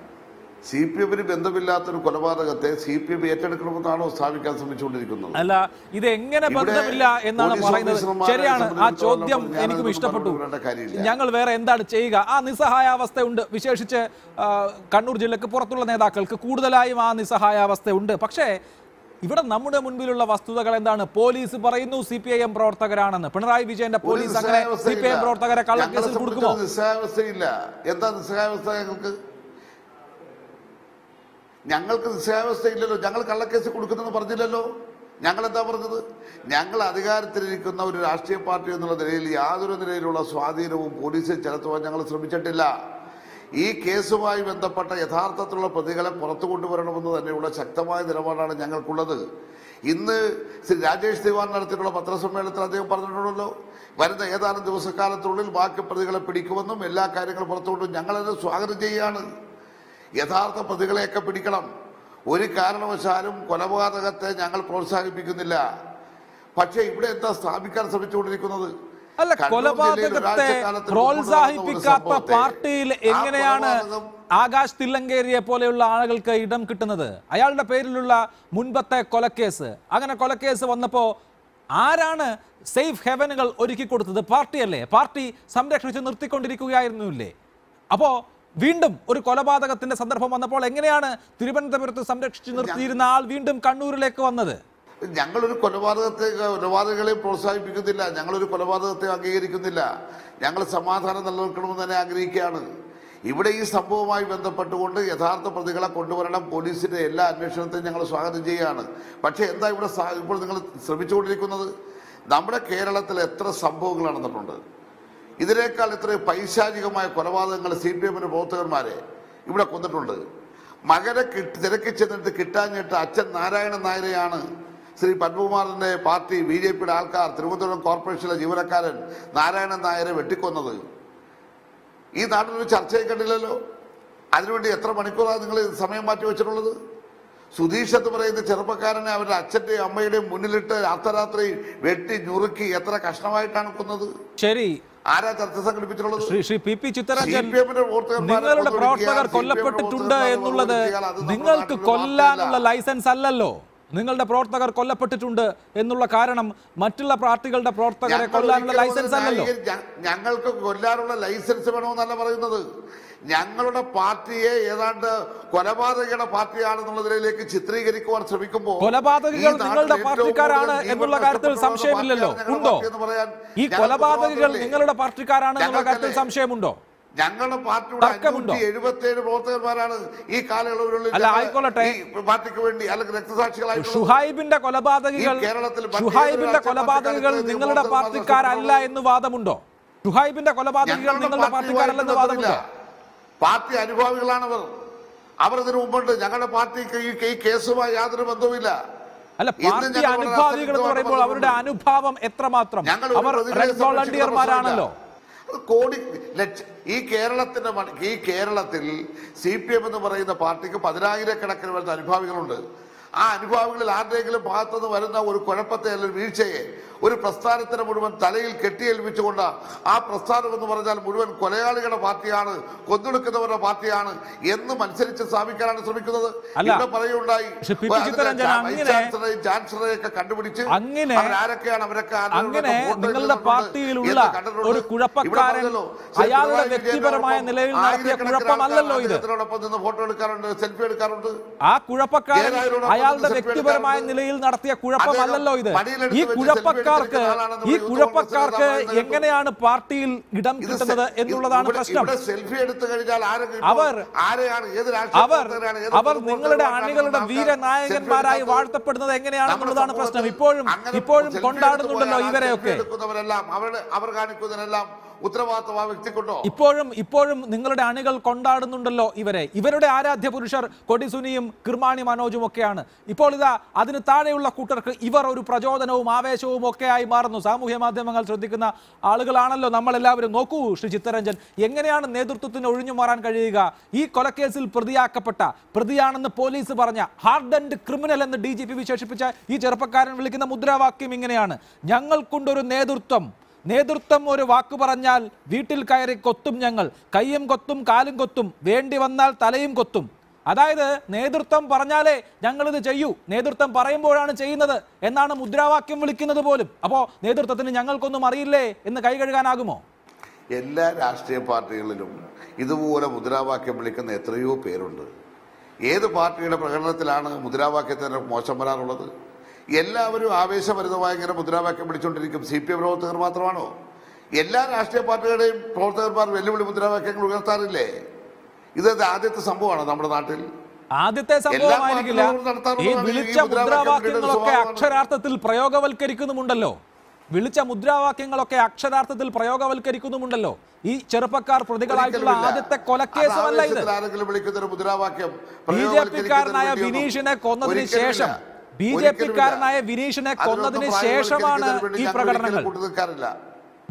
സി പി എമ്മിന് ബന്ധമില്ലാത്തൊരു കൊലപാതകത്തെ സി പി എം ഏറ്റെടുക്കണമെന്നാണോ സ്ഥാപിക്കാൻ ശ്രമിച്ചുകൊണ്ടിരിക്കുന്നത് അല്ല ഇത് എങ്ങനെ ഇവിടെ ബന്ധമില്ല എന്നാണ് പോലീസ് പറയുന്നത് ഓഫീസർമാരെ ശരിയാണ് ആ സംബന്ധിച്ചിടത്തോളം ചോദ്യം ഞാനതൊന്നും എനിക്കും ഇഷ്ടപ്പെട്ടു മറുപടി പറയേണ്ട കാര്യമില്ല. ഞങ്ങൾ വേറെ എന്താണ് ചെയ്യുക ആ നിസ്സഹായാവസ്ഥയുണ്ട് വിശേഷിച്ച് ആ, കണ്ണൂർ ജില്ലക്ക് പുറത്തുള്ള നേതാക്കൾക്ക് കൂടുതലായും ആ നിസ്സഹായാവസ്ഥയുണ്ട് പക്ഷേ ഇവിടെ നമ്മുടെ മുൻപിലുള്ള വസ്തുതകൾ എന്താണ് പോലീസ് പറയുന്നു സി പി ഐ എം പ്രവർത്തകരാണെന്ന് പിണറായി വിജയന്റെ ഒരു പോലീസ് അങ്ങനെ സി നിസ്സഹായാവസ്ഥയില്ല. പി ഐ എം പ്രവർത്തകരെ ഞങ്ങളെ കള്ളക്കേസിൽ കൊടുക്കുമോ സംബന്ധിച്ച് നിസ്സഹായാവസ്ഥയില്ല എന്താ നിസ്സഹായാവസ്ഥ ഞങ്ങൾക്ക് ഞങ്ങൾക്ക് നിസ്സഹായാവസ്ഥയില്ലല്ലോ ഞങ്ങൾ കള്ളക്കേസ് കൊടുക്കുന്നെന്ന് പറഞ്ഞില്ലല്ലോ ഞങ്ങൾ എന്താ പറഞ്ഞത് ഞങ്ങൾ അധികാരത്തിലിരിക്കുന്ന ഒരു രാഷ്ട്രീയ പാർട്ടി എന്നുള്ള നിലയിൽ യാതൊരു നിലയിലുള്ള സ്വാധീനവും പോലീസിൽ ചെലുത്തുവാൻ ഞങ്ങൾ ശ്രമിച്ചിട്ടില്ല ഈ കേസുമായി ബന്ധപ്പെട്ട യഥാർത്ഥത്തിലുള്ള പ്രതികളെ പുറത്തു കൊണ്ടുവരണമെന്ന് തന്നെയുള്ള ശക്തമായ നിലപാടാണ് ഞങ്ങൾക്കുള്ളത് ഇന്ന് ശ്രീ രാജേഷ് ദിവാൻ നടത്തിയിട്ടുള്ള പത്രസമ്മേളനത്തിൽ അദ്ദേഹം പറഞ്ഞിട്ടുണ്ടല്ലോ വരുന്ന ഏതാനും ദിവസക്കാലത്തിനുള്ളിൽ ബാക്കി പ്രതികളെ പിടിക്കുമെന്നും എല്ലാ കാര്യങ്ങളും പുറത്തുകൊണ്ടും ഞങ്ങളത് സ്വാഗതം ചെയ്യുകയാണ് യഥാർത്ഥ പ്രതികളെയൊക്കെ പിടിക്കണം ഒരു കാരണവശാലും കൊലപാതകത്തെ ഞങ്ങൾ പ്രോത്സാഹിപ്പിക്കുന്നില്ല പക്ഷേ ഇവിടെ എന്താ സ്ഥാപിക്കാൻ ശ്രമിച്ചുകൊണ്ടിരിക്കുന്നത് അല്ല കണ്ണൂർ ജില്ലയിൽ കൊലപാതകത്തെ ഒരാഴ്ചക്കാലത്തിന് മുമ്പ് പ്രോത്സാഹിപ്പിക്കാത്ത നടന്ന ഒരു സംഭവത്തെ പാർട്ടിയിൽ ആ എങ്ങനെയാണ് കൊലപാതകം ആകാശ് തില്ലങ്കേരിയെ പോലെയുള്ള ആളുകൾക്ക് ഇടം കിട്ടുന്നത് അയാളുടെ പേരിലുള്ള മുൻപത്തെ കൊലക്കേസ് അങ്ങനെ കൊലക്കേസ് വന്നപ്പോ ആരാണ് സേഫ് ഹെവനുകൾ ഒരുക്കി കൊടുത്തത് പാർട്ടിയല്ലേ പാർട്ടി സംരക്ഷിച്ച് നിർത്തിക്കൊണ്ടിരിക്കുകയായിരുന്നില്ലേ അപ്പോ വീണ്ടും ഒരു കൊലപാതകത്തിന്റെ സന്ദർഭം വന്നപ്പോൾ എങ്ങനെയാണ് തിരുവനന്തപുരത്ത് സംരക്ഷിച്ച് നിർത്തിയിരുന്ന ആൾ വീണ്ടും കണ്ണൂരിലേക്ക് വന്നത് ഞങ്ങളൊരു കൊലപാതകത്തെ കൊലപാതകളെ പ്രോത്സാഹിപ്പിക്കുന്നില്ല ഞങ്ങളൊരു കൊലപാതകത്തെ അംഗീകരിക്കുന്നില്ല ഞങ്ങൾ സമാധാനം നിലനിൽക്കണമെന്ന് തന്നെ ആഗ്രഹിക്കുകയാണ് ഇവിടെ ഈ സംഭവവുമായി ബന്ധപ്പെട്ടുകൊണ്ട് യഥാർത്ഥ പ്രതികളെ കൊണ്ടുവരണം പോലീസിന്റെ എല്ലാ അന്വേഷണത്തെയും ഞങ്ങൾ സ്വാഗതം ചെയ്യുകയാണ് പക്ഷേ എന്താ ഇവിടെ സാ- ഇപ്പോൾ നിങ്ങൾ ശ്രമിച്ചുകൊണ്ടിരിക്കുന്നത് നമ്മുടെ കേരളത്തിൽ എത്ര സംഭവങ്ങൾ നടന്നിട്ടുണ്ട് ഇതിനേക്കാൾ എത്ര പൈശാചികമായ കൊലപാതകങ്ങൾ സി പി എമ്മിന്റെ പ്രവർത്തകന്മാരെ ഇവിടെ കൊന്നിട്ടുണ്ട് മകനെ കിട്ടി തിരക്കി ചെന്നിട്ട് കിട്ടാഞ്ഞിട്ട് അച്ഛൻ നാരായണൻ നായരെയാണ് ശ്രീ പത്മകുമാറിന്റെ പാർട്ടി ബി ജെ പിയുടെ ആൾക്കാർ തിരുവനന്തപുരം കോർപ്പറേഷനിലെ ജീവനക്കാരൻ നാരായണൻ നായരെ വെട്ടിക്കൊന്നത് ഈ നാട്ടിലൊരു ചർച്ചയെ കണ്ടില്ലല്ലോ അതിനുവേണ്ടി എത്ര മണിക്കൂറാണ് നിങ്ങൾ സമയം മാറ്റി വെച്ചിട്ടുള്ളത് സുധീഷ് എന്ന് പറയുന്ന ചെറുപ്പക്കാരനെ അവരുടെ അച്ഛന്റെയും അമ്മയുടെയും മുന്നിലിട്ട് അർദ്ധരാത്രി വെട്ടി ഞുറുക്കി എത്ര കഷ്ടമായിട്ടാണ് കൊന്നത് ശരി ആരാ ചർച്ച സംഘടിപ്പിച്ചിട്ടുള്ളത് Shri Shri P P Chittaranjan CPM ന്റെ പ്രവർത്തകന്മാരെ നിങ്ങളുടെ കൊന്നൊടുക്കിയാൽ പ്രവർത്തകർ CPM ന്റെ കൊല്ലപ്പെട്ടിട്ടുണ്ട് പ്രവർത്തകന്മാരെ എന്നുള്ളത് കൊന്നൊടുക്കിയാൽ അത് നമ്മുടെ നിങ്ങൾക്ക് നാട്ടിലൊരു കൊല്ലാനുള്ള വാർത്തയല്ല. ലൈസൻസ് അല്ലല്ലോ നിങ്ങളുടെ പ്രവർത്തകർ കൊല്ലപ്പെട്ടിട്ടുണ്ട് എന്നുള്ള കാരണം മറ്റുള്ള പാർട്ടികളുടെ പ്രവർത്തകരെ ഞങ്ങൾ കൊല്ലാനുള്ള ഒരിക്കലും ലൈസൻസ് അതിനെ അല്ലല്ലോ ന്യായീകരി- ഞ- ഞങ്ങൾക്ക് കൊല്ലാനുള്ള ലൈസൻസ് വേണമെന്നല്ല പറയുന്നത് ഞങ്ങളുടെ പാർട്ടിയെ ഏതാണ്ട് കൊലപാതകയുടെ പാർട്ടിയാണെന്നുള്ളതിലേക്ക് ചിത്രീകരിക്കുവാൻ ശ്രമിക്കുമ്പോൾ കൊലപാതകികൾ ഈ നാട്ടിൽ നിങ്ങളുടെ ഏറ്റവും പാർട്ടിക്കാരാണ് കൂടുതൽ ജീവൻ എന്നുള്ള കാര്യത്തിൽ നഷ്ടപ്പെടുന്ന സംശയമില്ലല്ലോ പാർട്ടിയാണ് ഞങ്ങളുടെ ഉണ്ടോ പാർട്ടി എന്ന് പറയാൻ ഈ ഞങ്ങൾക്ക് കൊലപാതകികൾ ഉത്തരവാദിത്തമില്ലേ? നിങ്ങളുടെ പാർട്ടിക്കാരാണ് എന്നുള്ള കാര്യത്തിൽ ഞങ്ങൾക്കല്ലേ? സംശയമുണ്ടോ ഞങ്ങളുടെ പാർട്ടിയുടെ തർക്കമുണ്ടോ? അഞ്ഞൂറ്റി എഴുപത്തി ഏഴ് പ്രവർത്തകന്മാരാണ് ഈ കാലയളവിനുള്ളിൽ അല്ല, ഞങ്ങൾ ആയിക്കൊള്ളട്ടെ. ഈ പാർട്ടിക്ക് വേണ്ടി അല്ലെങ്കിൽ രക്തസാക്ഷികളായിട്ടുള്ളത് ഷുഹൈബിന്റെ കൊലപാതകികൾ ഈ കേരളത്തിൽ മറ്റേതൊരു ഷുഹൈബിന്റെ രാഷ്ട്രീയ കൊലപാതകികൾ പാർട്ടിക്കാർക്ക് നിങ്ങളുടെ ഇതിൽ പാർട്ടിക്കാരല്ല മാത്രം എന്ന് വാദമുണ്ടോ ഷുഹൈബിന്റെ കൊലപാതകികൾ ഞങ്ങളുടെ നിങ്ങളുടെ പാർട്ടിക്കാരല്ലെന്ന് പാർട്ടിയുമായിട്ട് വാദമുണ്ടോ ബന്ധമില്ല. പാർട്ടി അനുഭാവികളാണവർ അവർ ഇതിനു മുമ്പുണ്ട് ഞങ്ങളുടെ പാർട്ടിക്ക് ഈ ഈ കേസുമായി യാതൊരു ബന്ധവുമില്ല അല്ല ഇന്ന് പാർട്ടി ഞങ്ങൾ വളരെ അനുഭാവികൾ എന്ന് പറയുമ്പോൾ അസന്നിഗ്ധമായിട്ട് അവരുടെ അനുഭാവം എത്രമാത്രം ഞങ്ങൾ ഒരു അവർ പ്രതികളെ റെഡ് സംരക്ഷിക്കുന്ന വോളണ്ടിയർമാരാണല്ലോ പ്രശ്നമില്ല. അത് കോടി ലക്ഷ ഈ കേരളത്തിന്റെ മ- ഈ കേരളത്തിൽ സി പി എം എന്ന് പറയുന്ന പാർട്ടിക്ക് പതിനായിരക്കണക്കിന് വരുന്ന അനുഭാവികളുണ്ട് ആ അനുഭാവികളിൽ ആരുടെയെങ്കിലും ഭാഗത്തുനിന്ന് വരുന്ന ഒരു കുഴപ്പത്തെ അല്ലെങ്കിൽ വീഴ്ചയെ ഒരു പ്രസ്ഥാനത്തിന് മുഴുവൻ തലയിൽ കെട്ടിയേൽപ്പിച്ചുകൊണ്ട് ആ പ്രസ്ഥാനം എന്ന് പറഞ്ഞാൽ മുഴുവൻ കൊലയാളികളുടെ പാർട്ടിയാണ് കൊന്നൊടുക്കുന്നവരുടെ പാർട്ടിയാണ് എന്ന് മത്സരിച്ച് സ്ഥാപിക്കാനാണ് ശ്രമിക്കുന്നത് അല്ല. ഇവിടെ പറയുണ്ടായി പക്ഷെ പി. പി. ചിത്തരഞ്ജൻ അങ്ങനെ- ചാൻസലറെയൊക്കെ കണ്ടുപിടിച്ച് അങ്ങനെ- അവരാരൊക്കെയാണ് അവരൊക്കെ ആരുടെ അങ്ങനെ ഫോട്ടോ നിങ്ങളുടെ എടുത്തിട്ടുണ്ട് പാർട്ടിയിലുള്ള എന്ന് കണ്ടിട്ടുണ്ട്. ഒരു കുഴപ്പക്കാരൻ ഇവിടെ പറഞ്ഞല്ലോ, ശ്രീ അയാളുടെ പിണറായി വ്യക്തിപരമായ വിജയനോടൊപ്പം നിലയിൽ നടത്തിയ ആയിരക്കണക്കിന് കുഴപ്പമല്ലല്ലോ ആൾക്കാർ ഇത് അദ്ദേഹത്തിനോടൊപ്പം നിന്ന് ഫോട്ടോ എടുക്കാറുണ്ട് സെൽഫി എടുക്കാറുണ്ട് ആ കുഴപ്പക്കാരൻ ഏതായാലും അയാളുടെ selfie വ്യക്തിപരമായ എടുക്കാറുണ്ട്. നിലയിൽ നടത്തിയ കുഴപ്പമല്ലല്ലോ ഇത് അദ്ദേഹം പണിയിലെടുത്ത് ഈ വെച്ച് കുഴപ്പക്കാർക്ക് selfie എടുത്തിരിക്കുന്ന ഈ ആളാണെന്ന് കുഴപ്പക്കാർക്ക് യൂത്ത് കോൺഗ്രസ് എങ്ങനെയാണ് പാർട്ടിയിൽ ഇടം ഇത് കിട്ടുന്നത് സെ- എന്നുള്ളതാണ് ഇവിടെ- പ്രശ്നം ഇവിടെ സെൽഫി എടുത്തു കഴിഞ്ഞാൽ ആരെങ്കിലും അവർ- ആരെയാണ് ഏത് രാഷ്ട്രീയ അവർ പ്രവർത്തകരാണ്, ഏത് അവർ പൊതുപ്രവർത്തകരാണ് നിങ്ങളുടെ കാണുന്ന അണികളുടെ ആൾക്കാർ വീരനായകന്മാരായി selfie എടുക്കാത്തത്? വാഴ്ത്തപ്പെടുന്നത് എങ്ങനെയാണെന്നുള്ളതാണ് നമ്മുടെ പ്രശ്നം സമൂഹത്തിൽ ഇപ്പോഴും അങ്ങനെ ഇപ്പോഴും selfie കൊണ്ടാടുന്നുണ്ടല്ലോ എടുത്ത് പോയാൽ ആ ഇവരെയൊക്കെ selfie എടുക്കുന്നവരെല്ലാം അവരുടെ അവർ കാണിക്കുന്നതിനെല്ലാം ഉത്തരവാദിത്വം ആ വ്യക്തിക്കുണ്ടോ ഇപ്പോഴും ഇപ്പോഴും നിങ്ങളുടെ അണികൾ കൊണ്ടാടുന്നുണ്ടല്ലോ ഇവരെ ഇവരുടെ ആരാധ്യ പുരുഷർ കൊടിസുനിയും കിർമാണി മനോജും ഒക്കെയാണ് ഇപ്പോൾ ഇതാ അതിന് താഴെയുള്ള കൂട്ടർക്ക് ഇവർ ഒരു പ്രചോദനവും ആവേശവും ഒക്കെ ആയി മാറുന്നു സാമൂഹ്യ മാധ്യമങ്ങൾ ശ്രദ്ധിക്കുന്ന ആളുകളാണല്ലോ നമ്മളെല്ലാവരും നോക്കൂ ശ്രീ ചിത്തരഞ്ജൻ എങ്ങനെയാണ് നേതൃത്വത്തിന് ഒഴിഞ്ഞു മാറാൻ കഴിയുക ഈ കൊലക്കേസിൽ പ്രതിയാക്കപ്പെട്ട പ്രതിയാണെന്ന് പോലീസ് പറഞ്ഞ ഹാർഡൻഡ് ക്രിമിനൽ എന്ന് ഡി ജി പി വിശേഷിപ്പിച്ച ഈ ചെറുപ്പക്കാരൻ വിളിക്കുന്ന മുദ്രാവാക്യം ഇങ്ങനെയാണ് ഞങ്ങൾക്കുണ്ടൊരു നേതൃത്വം നേതൃത്വം ഒരു വാക്ക് പറഞ്ഞാൽ വീട്ടിൽ കയറി കൊത്തും ഞങ്ങൾ കയ്യും കൊത്തും കാലും കൊത്തും വേണ്ടി വന്നാൽ തലയും കൊത്തും അതായത് നേതൃത്വം പറഞ്ഞാലേ ഞങ്ങളിത് ചെയ്യൂ നേതൃത്വം പറയുമ്പോഴാണ് ചെയ്യുന്നത് എന്നാണ് മുദ്രാവാക്യം വിളിക്കുന്നത് പോലും അപ്പോൾ നേതൃത്വത്തിന് ഞങ്ങൾക്കൊന്നും അറിയില്ലേ എന്ന് കൈ കഴുകാനാകുമോ എല്ലാ രാഷ്ട്രീയ പാർട്ടികളിലും ഇതുപോലെ മുദ്രാവാക്യം വിളിക്കുന്ന എത്രയോ പേരുണ്ട് ഏത് പാർട്ടിയുടെ പ്രകടനത്തിലാണ് മുദ്രാവാക്യത്തിന് മോശം വരാറുള്ളത് എല്ലാവരും ആവേശഭരിതമായ ഇങ്ങനെ മുദ്രാവാക്യം വിളിച്ചുകൊണ്ടിരിക്കും സി പി എം പ്രവർത്തകർ മാത്രമാണോ എല്ലാ രാഷ്ട്രീയ പാർട്ടികളുടെയും പ്രവർത്തകന്മാർ വെല്ലുവിളി മുദ്രാവാക്യങ്ങൾ ഉയർത്താറില്ലേ ഇത് ആദ്യത്തെ സംഭവമാണ് നമ്മുടെ നാട്ടിൽ ആദ്യത്തെ സംഭവമായിരിക്കില്ല പാർട്ടികളും നടത്താറുള്ളതാണ് ഈ ഈ വിളിച്ച മുദ്രാവാക്യം മുദ്രാവാക്യങ്ങളൊക്കെ സ്വഭാവമാണ്. അക്ഷരാർത്ഥത്തിൽ പ്രയോഗവൽക്കരിക്കുന്നുമുണ്ടല്ലോ വിളിച്ച മുദ്രാവാക്യങ്ങളൊക്കെ അക്ഷരാർത്ഥത്തിൽ പ്രയോഗവൽക്കരിക്കുന്നുമുണ്ടല്ലോ ഈ ചെറുപ്പക്കാർ പ്രതികളായിട്ടുള്ള ഒരിക്കലുമില്ല. ആദ്യത്തെ കൊലക്കേസുമല്ല അത് ഇത് ആവേശത്തിൽ ആരെങ്കിലും വിളിക്കുന്ന ഒരു മുദ്രാവാക്യം ബി ജെ പിക്കാരനായ വിനീഷിനെ കൊന്നതിന് ശേഷം ബി ജെ പിക്കാരനായ വിനീഷിനെ കൊന്നതിന് ശേഷമാണ് ഈ പ്രകടനങ്ങൾ കൂട്ടുനിൽക്കാറില്ല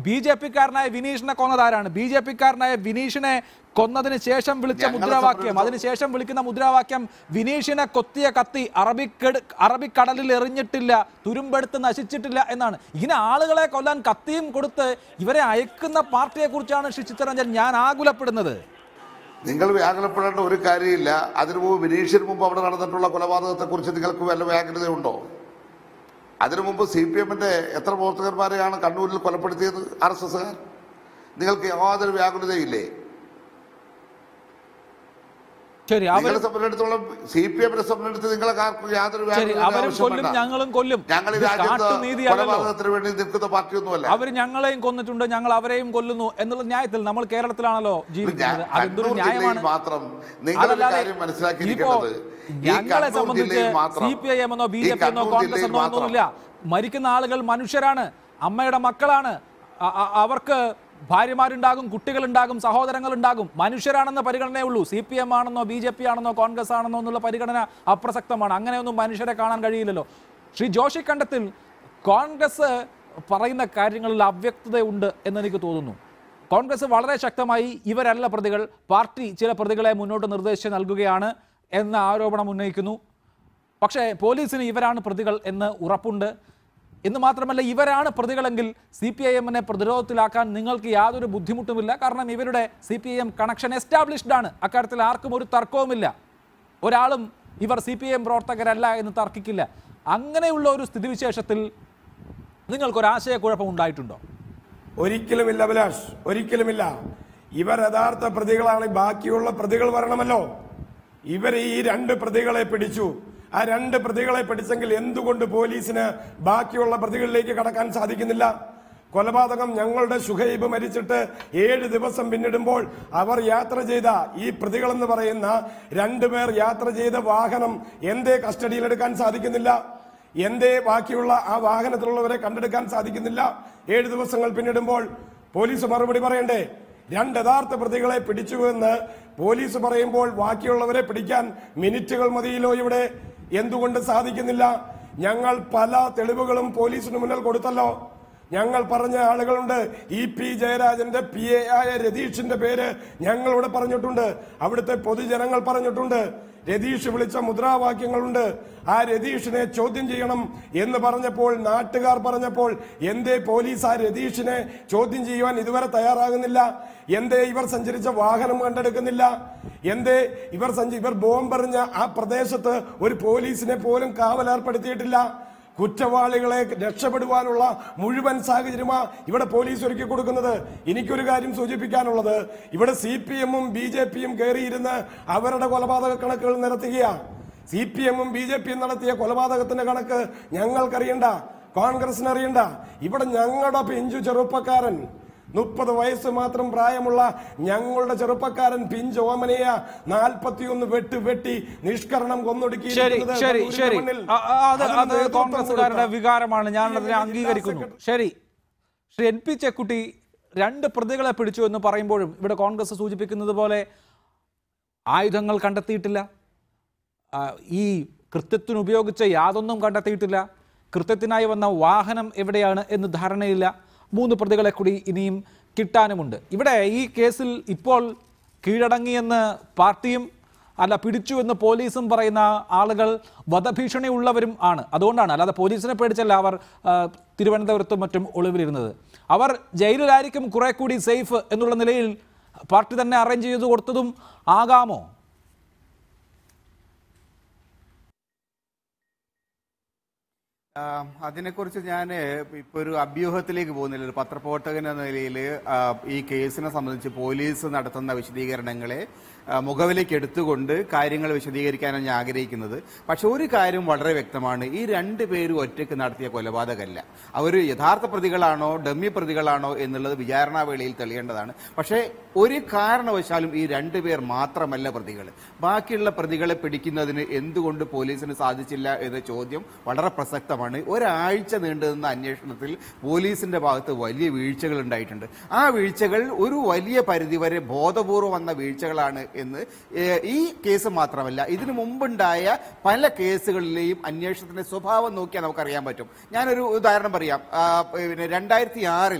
ബി ജെ പിക്കാരനായ വിനീഷിനെ കൊന്നതാരാണ് ബി ജെ പിക്കാരനായ വിനീഷിനെ കൊന്നതിന് ശേഷം വിളിച്ച ഞങ്ങളെ മുദ്രാവാക്യം സംബന്ധിച്ചിടത്തോളം- അതിനുശേഷം വിളിക്കുന്ന മുദ്രാവാക്യം വിനീഷിനെ കൊത്തിയ കത്തി അറബിക്കട് അറബിക്കടലിൽ എറിഞ്ഞിട്ടില്ല തുരുമ്പെടുത്ത് നശിച്ചിട്ടില്ല എന്നാണ് ഇങ്ങനെ ആളുകളെ കൊല്ലാൻ കത്തിയും കൊടുത്ത് ഇവരെ അയക്കുന്ന പാർട്ടിയെ കുറിച്ചാണ് ശ്രീ ചിത്തരഞ്ജൻ ഞാൻ ആകുലപ്പെടുന്നത് നിങ്ങൾ വ്യാകുലപ്പെടേണ്ട ഒരു കാര്യമില്ല അതിനു മുമ്പ് വിനീഷിന് മുമ്പ് അവിടെ നടന്നിട്ടുള്ള കൊലപാതകത്തെക്കുറിച്ച് നിങ്ങൾക്ക് വല്ല വ്യാകുലതയുണ്ടോ അതിനു മുമ്പ് സി പി എമ്മിന്റെ എത്ര പ്രവർത്തകന്മാരെയാണ് കണ്ണൂരിൽ കൊലപ്പെടുത്തിയത് ആർ എസ് എസ്സുകാർ നിങ്ങൾക്ക് യാതൊരു വ്യാകുലതയില്ലേ ശരി അവർ നിങ്ങളെ സംബന്ധിച്ചിടത്തോളം സി പി എമ്മിനെ സംബന്ധിച്ച് നിങ്ങളെ ആർക്കും യാതൊരു ശരി വ്യാകുലതയും അവരും കൊല്ലും ആവശ്യമില്ല. ഞങ്ങളും കൊല്ലും ഞങ്ങൾ ഈ ഇത് രാജ്യത്ത് കാട്ടുനീതിയല്ലല്ലോ കൊലപാതകത്തിന് വേണ്ടി നിൽക്കുന്ന പാർട്ടിയൊന്നുമല്ല അവർ ഞങ്ങളെയും കൊന്നിട്ടുണ്ട് ഞങ്ങൾ അവരെയും കൊല്ലുന്നു എന്നുള്ള ന്യായത്തിൽ നമ്മൾ കേരളത്തിലാണല്ലോ ജീവിക്കുന്നത് ഞാൻ- അതെന്തൊരു കണ്ണൂർ ന്യായമാണ് ജില്ലയിൽ മാത്രം നിങ്ങളൊരു അതല്ലാതെ കാര്യം മനസ്സിലാക്കിയിരിക്കേണ്ടത് ഇപ്പോ ഈ ഞങ്ങളെ കണ്ണൂർ സംബന്ധിച്ച് ജില്ലയിൽ മാത്രം സി പി ഐ എം എന്നോ ബി ഈ ജെ പി എന്നോ കണ്ണൂർ കോൺഗ്രസ് ജില്ലയിൽ എന്നോ മാത്രം ഒന്നുമില്ല മരിക്കുന്ന ആളുകൾ മനുഷ്യരാണ് അമ്മയുടെ മക്കളാണ് അ- അ- അവർക്ക് ഭാര്യമാരുണ്ടാകും കുട്ടികളുണ്ടാകും സഹോദരങ്ങളുണ്ടാകും മനുഷ്യരാണെന്ന പരിഗണനയേ ഉള്ളൂ സി പി എം ആണെന്നോ ബി ജെ പി ആണെന്നോ കോൺഗ്രസ് ആണെന്നോ എന്നുള്ള പരിഗണന അപ്രസക്തമാണ് അങ്ങനെയൊന്നും മനുഷ്യരെ കാണാൻ കഴിയില്ലല്ലോ ശ്രീ ജോഷി കണ്ടത്തിൽ കോൺഗ്രസ് പറയുന്ന കാര്യങ്ങളിൽ അവ്യക്തതയുണ്ട് എന്നെനിക്ക് തോന്നുന്നു കോൺഗ്രസ് വളരെ ശക്തമായി ഇവരല്ല പ്രതികൾ പാർട്ടി ചില പ്രതികളെ മുന്നോട്ട് നിർദ്ദേശിച്ച് നൽകുകയാണ് എന്ന ആരോപണം ഉന്നയിക്കുന്നു പക്ഷേ പോലീസിന് ഇവരാണ് പ്രതികൾ എന്ന് ഉറപ്പുണ്ട് എന്ന് മാത്രമല്ല ഇവരാണ് പ്രതികളെങ്കിൽ സി പി ഐ എമ്മിനെ പ്രതിരോധത്തിലാക്കാൻ നിങ്ങൾക്ക് യാതൊരു ബുദ്ധിമുട്ടുമില്ല കാരണം ഇവരുടെ C P I M connection established ആണ് അക്കാര്യത്തിൽ ആർക്കും ഒരു തർക്കവുമില്ല ഒരാളും ഇവർ സി പി ഐ എം പ്രവർത്തകരല്ല എന്ന് തർക്കിക്കില്ല അങ്ങനെയുള്ള ഒരു സ്ഥിതിവിശേഷത്തിൽ നിങ്ങൾക്കൊരാശയക്കുഴപ്പം ഉണ്ടായിട്ടുണ്ടോ ഒരിക്കലുമില്ല അഭിലാഷ് ഒരിക്കലുമില്ല ഇവർ യഥാർത്ഥ പ്രതികളാണ് ബാക്കിയുള്ള പ്രതികൾ വരണമല്ലോ ഇവർ ഈ രണ്ട് പ്രതികളെ പിടിച്ചു ആ രണ്ട് പ്രതികളെ പിടിച്ചെങ്കിൽ എന്തുകൊണ്ട് പോലീസിന് ബാക്കിയുള്ള പ്രതികളിലേക്ക് കടക്കാൻ സാധിക്കുന്നില്ല കൊലപാതകം ഞങ്ങളുടെ ഷുഹൈബ് മരിച്ചിട്ട് ഏഴ് ദിവസം പിന്നിടുമ്പോൾ അവർ യാത്ര ചെയ്ത ഈ പ്രതികളെന്ന് പറയുന്ന രണ്ടുപേർ യാത്ര ചെയ്ത വാഹനം എന്തേ കസ്റ്റഡിയിലെടുക്കാൻ സാധിക്കുന്നില്ല എന്തേ ബാക്കിയുള്ള ആ വാഹനത്തിലുള്ളവരെ കണ്ടെടുക്കാൻ സാധിക്കുന്നില്ല ഏഴ് ദിവസങ്ങൾ പിന്നിടുമ്പോൾ പോലീസ് മറുപടി പറയണ്ടേ രണ്ട് യഥാർത്ഥ പ്രതികളെ പിടിച്ചുവെന്ന് പോലീസ് പറയുമ്പോൾ ബാക്കിയുള്ളവരെ പിടിക്കാൻ മിനിറ്റുകൾ മതിയല്ലോ ഇവിടെ എന്തുകൊണ്ട് സാധിക്കുന്നില്ല ഞങ്ങൾ പല തെളിവുകളും പോലീസിന് മുന്നിൽ കൊടുത്തല്ലോ ഞങ്ങൾ പറഞ്ഞ ആളുകളുണ്ട് ഇ പി ജയരാജന്റെ പി എ ആയ രതീഷിന്റെ പേര് ഞങ്ങൾ ഇവിടെ പറഞ്ഞിട്ടുണ്ട് അവിടുത്തെ പൊതുജനങ്ങൾ പറഞ്ഞിട്ടുണ്ട് രതീഷ് വിളിച്ച മുദ്രാവാക്യങ്ങളുണ്ട് ആ രതീഷിനെ ചോദ്യം ചെയ്യണം എന്ന് പറഞ്ഞപ്പോൾ നാട്ടുകാർ പറഞ്ഞപ്പോൾ എന്തേ പോലീസ് ആ രതീഷിനെ ചോദ്യം ചെയ്യുവാൻ ഇതുവരെ തയ്യാറാകുന്നില്ല എന്തേ ഇവർ സഞ്ചരിച്ച വാഹനം കണ്ടെടുക്കുന്നില്ല എന്തേ ഇവർ സഞ്ചി ഇവർ ബോംബെറിഞ്ഞ ആ പ്രദേശത്ത് ഒരു പോലീസിനെ പോലും കാവലേർപ്പെടുത്തിയിട്ടില്ല കുറ്റവാളികളെ രക്ഷപ്പെടുവാനുള്ള മുഴുവൻ സാഹചര്യമാ ഇവിടെ പോലീസ് ഒരുക്കി കൊടുക്കുന്നത് എനിക്കൊരു കാര്യം സൂചിപ്പിക്കാനുള്ളത് ഇവിടെ സി പി എമ്മും ബി ജെ പിയും കയറിയിരുന്ന് അവരുടെ കൊലപാതക കണക്കുകൾ നിരത്തുകയാ സി പി എമ്മും ബി ജെ പിയും നടത്തിയ കൊലപാതകത്തിന്റെ കണക്ക് ഞങ്ങൾക്കറിയണ്ട കോൺഗ്രസിന് അറിയണ്ട ഇവിടെ ഞങ്ങളുടെ പിഞ്ചു ചെറുപ്പക്കാരൻ മുപ്പത് വയസ്സ് മാത്രം പ്രായമുള്ള ഞങ്ങളുടെ ചെറുപ്പക്കാരൻ പിഞ്ച് ഓമനയ നാൽപ്പത്തിയൊന്ന് വെട്ട് വെട്ടി നിഷ്കരണം കൊന്നൊടുക്കി ശരി ശരി ശരി അ- അ- അത് അത് കോൺഗ്രസ്സുകാരുടെ വികാരമാണ് ഞാൻ അതിനെ അംഗീകരിക്കുന്നു ശരി ശ്രീ എൻ പി ചെക്കുട്ടി രണ്ട് പ്രതികളെ പിടിച്ചു എന്ന് പറയുമ്പോഴും ഇവിടെ കോൺഗ്രസ് സൂചിപ്പിക്കുന്നത് പോലെ ആയുധങ്ങൾ കണ്ടെത്തിയിട്ടില്ല ആ, ഈ കൃത്യത്തിന് ഉപയോഗിച്ച യാതൊന്നും കണ്ടെത്തിയിട്ടില്ല കൃത്യത്തിനായി വന്ന വാഹനം എവിടെയാണ് എന്ന് ധാരണയില്ല മൂന്ന് പ്രതികളെ കൂടി ഇനിയും കിട്ടാനുമുണ്ട് ഇവിടെ ഈ കേസിൽ ഇപ്പോൾ കീഴടങ്ങിയെന്ന് പാർട്ടിയും അല്ല പിടിച്ചു എന്ന് പോലീസും പറയുന്ന ആളുകൾ വധഭീഷണി ഉള്ളവരും ആണ് അതുകൊണ്ടാണ് അല്ലാതെ പോലീസിനെ പേടിച്ചല്ല അവർ ആ, തിരുവനന്തപുരത്തും മറ്റും ഒളിവിലിരുന്നത് അവർ ജയിലിലായിരിക്കും കുറെ കൂടി സേഫ് എന്നുള്ള നിലയിൽ പാർട്ടി തന്നെ അറേഞ്ച് ചെയ്തു കൊടുത്തതും ആകാമോ ആ, അതിനെക്കുറിച്ച് ഞാൻ ഇപ്പൊ ഒരു അഭ്യൂഹത്തിലേക്ക് പോകുന്നില്ല ഒരു പത്രപ്രവർത്തകൻ എന്ന നിലയിൽ ഈ കേസിനെ സംബന്ധിച്ച് പോലീസ് നടത്തുന്ന വിശദീകരണങ്ങളെ ആ, മുഖവിലേക്ക് എടുത്തുകൊണ്ട് കാര്യങ്ങൾ വിശദീകരിക്കാനാണ് ഞാൻ ആഗ്രഹിക്കുന്നത് പക്ഷെ ഒരു കാര്യം വളരെ വ്യക്തമാണ് ഈ രണ്ട് പേരും ഒറ്റയ്ക്ക് നടത്തിയ കൊലപാതകമല്ല അവർ യഥാർത്ഥ പ്രതികളാണോ ഡമ്മി പ്രതികളാണോ എന്നുള്ളത് വിചാരണാ വേളയിൽ തെളിയേണ്ടതാണ് പക്ഷേ ഒരു കാരണവശാലും ഈ രണ്ട് പേർ മാത്രമല്ല പ്രതികൾ ബാക്കിയുള്ള പ്രതികളെ പിടിക്കുന്നതിന് എന്തുകൊണ്ട് പോലീസിന് സാധിച്ചില്ല എന്ന ചോദ്യം വളരെ പ്രസക്തമാണ് ഒരാഴ്ച നീണ്ടുനിന്ന അന്വേഷണത്തിൽ പോലീസിന്റെ ഭാഗത്ത് വലിയ വീഴ്ചകൾ ഉണ്ടായിട്ടുണ്ട് ആ വീഴ്ചകൾ ഒരു വലിയ പരിധിവരെ ബോധപൂർവം വന്ന വീഴ്ചകളാണ് എന്ന് ഏഹ്, ഈ കേസ് മാത്രമല്ല ഇതിനു മുമ്പുണ്ടായ പല കേസുകളിലെയും അന്വേഷണത്തിന്റെ സ്വഭാവം നോക്കിയാൽ നമുക്കറിയാൻ പറ്റും ഞാനൊരു ഉദാഹരണം പറയാം ആ, പിന്നെ രണ്ടായിരത്തി ആറിൽ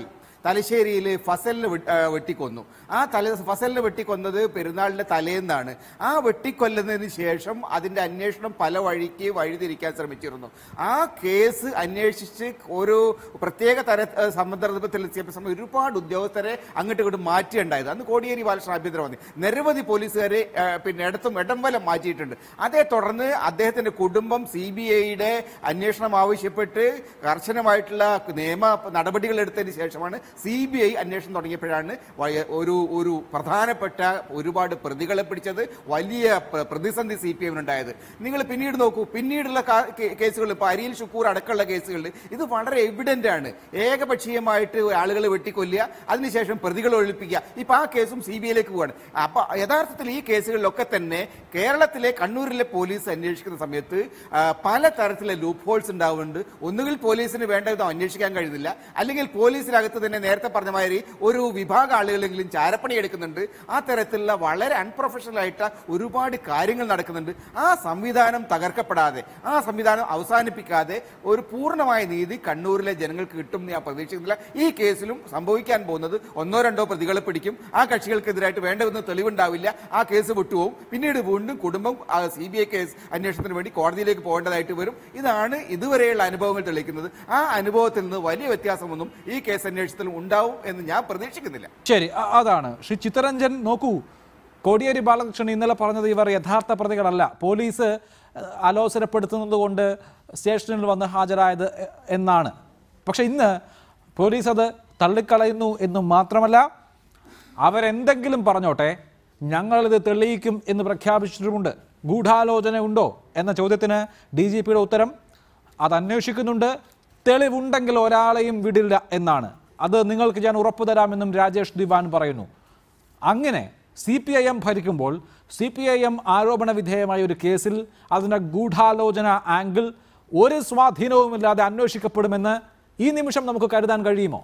തലശ്ശേരിയിൽ ഫസലിനെ വെ- ആ, വെട്ടിക്കൊന്നു ആ തല ഫസലിനെ വെട്ടിക്കൊന്നത് പെരുന്നാളിന്റെ തലേന്നാണ് ആ വെട്ടിക്കൊല്ലുന്നതിന് ശേഷം അതിന്റെ അന്വേഷണം പല വഴിക്ക് വഴിതിരിക്കാൻ ശ്രമിച്ചിരുന്നു ആ കേസ് അന്വേഷിച്ച് ഒരു പ്രത്യേക തര ഏ, സന്ദർഭത്തിൽ എത്തിയപ്പോൾ സമയം ഒരുപാട് ഉദ്യോഗസ്ഥരെ അങ്ങോട്ട് ഇങ്ങോട്ട് മാറ്റിയുണ്ടായത് അന്ന് കോടിയേരി ബാലകൃഷ്ണൻ ആഭ്യന്തരമന്ത്രി നിരവധി പോലീസുകാരെ ഏ, പിന്നെ ഇടത്തും ഇടം വലം മാറ്റിയിട്ടുണ്ട് അതേ തുടർന്ന് അദ്ദേഹത്തിന്റെ കുടുംബം സി ബി ഐയുടെ അന്വേഷണം ആവശ്യപ്പെട്ട് കർശനമായിട്ടുള്ള നിയമ നടപടികൾ എടുത്തതിന് ശേഷമാണ് സി ബി ഐ അന്വേഷണം തുടങ്ങിയപ്പോഴാണ് വയ- ഒരു ഒരു പ്രധാനപ്പെട്ട ഒരുപാട് പ്രതികളെ പിടിച്ചത് വലിയ പ്ര- പ്രതിസന്ധി സി പി എമ്മിനുണ്ടായത് നിങ്ങൾ പിന്നീട് നോക്കൂ പിന്നീടുള്ള കാ- കേ- കേസുകൾ ഇപ്പോൾ അരിയിൽ ഷുക്കൂർ അടക്കമുള്ള കേസുകളിൽ ഇത് വളരെ എവിഡന്റ് ആണ് ഏകപക്ഷീയമായിട്ട് ആളുകളെ വെട്ടിക്കൊല്ലുക അതിനുശേഷം പ്രതികളെ ഒഴിപ്പിക്കുക ഇപ്പൊ ആ കേസും സി ബി ഐയിലേക്ക് പോവാണ് അപ്പൊ യഥാർത്ഥത്തിൽ ഈ കേസുകളിലൊക്കെ തന്നെ കേരളത്തിലെ കണ്ണൂരിലെ പോലീസ് അന്വേഷിക്കുന്ന സമയത്ത് ആ, പല തരത്തിലെ ലൂപ്പ് ഹോൾസ് ഉണ്ടാവുന്നുണ്ട് ഒന്നുകിൽ പോലീസിന് വേണ്ട വിധം അന്വേഷിക്കാൻ കഴിയുന്നില്ല അല്ലെങ്കിൽ പോലീസിനകത്ത് തന്നെ നേരത്തെ പറഞ്ഞ മാതിരി ഒരു വിഭാഗം ആളുകളെങ്കിലും ചാരപ്പണി എടുക്കുന്നുണ്ട് ആ തരത്തിലുള്ള വളരെ അൺപ്രൊഫഷണൽ ആയിട്ട് ഒരുപാട് കാര്യങ്ങൾ നടക്കുന്നുണ്ട് ആ സംവിധാനം തകർക്കപ്പെടാതെ ആ സംവിധാനം അവസാനിപ്പിക്കാതെ ഒരു പൂർണ്ണമായ നീതി കണ്ണൂരിലെ ജനങ്ങൾക്ക് കിട്ടും എന്ന് ഞാൻ പ്രതീക്ഷിക്കുന്നില്ല ഈ കേസിലും സംഭവിക്കാൻ പോകുന്നത് ഒന്നോ രണ്ടോ പ്രതികളെ പിടിക്കും ആ കക്ഷികൾക്കെതിരായിട്ട് വേണ്ടതെന്ന് തെളിവുണ്ടാവില്ല ആ കേസ് വിട്ടുപോകും പിന്നീട് വീണ്ടും കുടുംബം സി ബി ഐ കേസ് അന്വേഷണത്തിന് വേണ്ടി കോടതിയിലേക്ക് പോകേണ്ടതായിട്ട് വരും ഇതാണ് ഇതുവരെയുള്ള അനുഭവങ്ങൾ തെളിയിക്കുന്നത് ആ അനുഭവത്തിൽ നിന്ന് വലിയ വ്യത്യാസമൊന്നും ഈ കേസ് അന്വേഷണത്തിൽ ഉണ്ടാവും എന്ന് ഞാൻ പ്രതീക്ഷിക്കുന്നില്ല ശരി അ- അതാണ് ശ്രീ ചിത്തരഞ്ജൻ നോക്കൂ കോടിയേരി ബാലകൃഷ്ണൻ ഇന്നലെ പറഞ്ഞത് ഇവർ യഥാർത്ഥ പ്രതികളല്ല പോലീസ് ഏഹ്, അലോസരപ്പെടുത്തുന്നത് കൊണ്ട് സ്റ്റേഷനിൽ വന്ന് ഹാജരായത് എ- എന്നാണ് പക്ഷെ ഇന്ന് പോലീസ് അത് തള്ളിക്കളയുന്നു എന്ന് മാത്രമല്ല അവരെന്തെങ്കിലും പറഞ്ഞോട്ടെ ഞങ്ങളിത് തെളിയിക്കും എന്ന് പ്രഖ്യാപിച്ചിട്ടുമുണ്ട് ഗൂഢാലോചന ഉണ്ടോ എന്ന ചോദ്യത്തിന് ഡി ജി പിയുടെ ഉത്തരം അത് അന്വേഷിക്കുന്നുണ്ട് തെളിവുണ്ടെങ്കിൽ ഒരാളെയും വിടില്ല എന്നാണ് അത് നിങ്ങൾക്ക് ഞാൻ ഉറപ്പു തരാമെന്നും രാജേഷ് ദിവാൻ പറയുന്നു അങ്ങനെ സി പി ഐ എം ഭരിക്കുമ്പോൾ സി പി ഐ എം ആരോപണ വിധേയമായ ഒരു കേസിൽ അതിൻ്റെ ഗൂഢാലോചന ആംഗിൾ ഒരു സ്വാധീനവുമില്ലാതെ അന്വേഷിക്കപ്പെടുമെന്ന് ഈ നിമിഷം നമുക്ക് കരുതാൻ കഴിയുമോ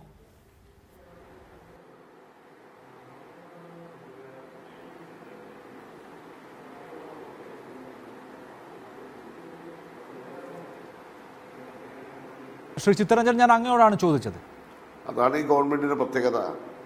ശ്രീ ചിത്തരഞ്ജൻ ഞാൻ അങ്ങയോടാണ് ചോദിച്ചത് അതാണ് ഈ ഗവൺമെന്റിന്റെ പ്രത്യേകത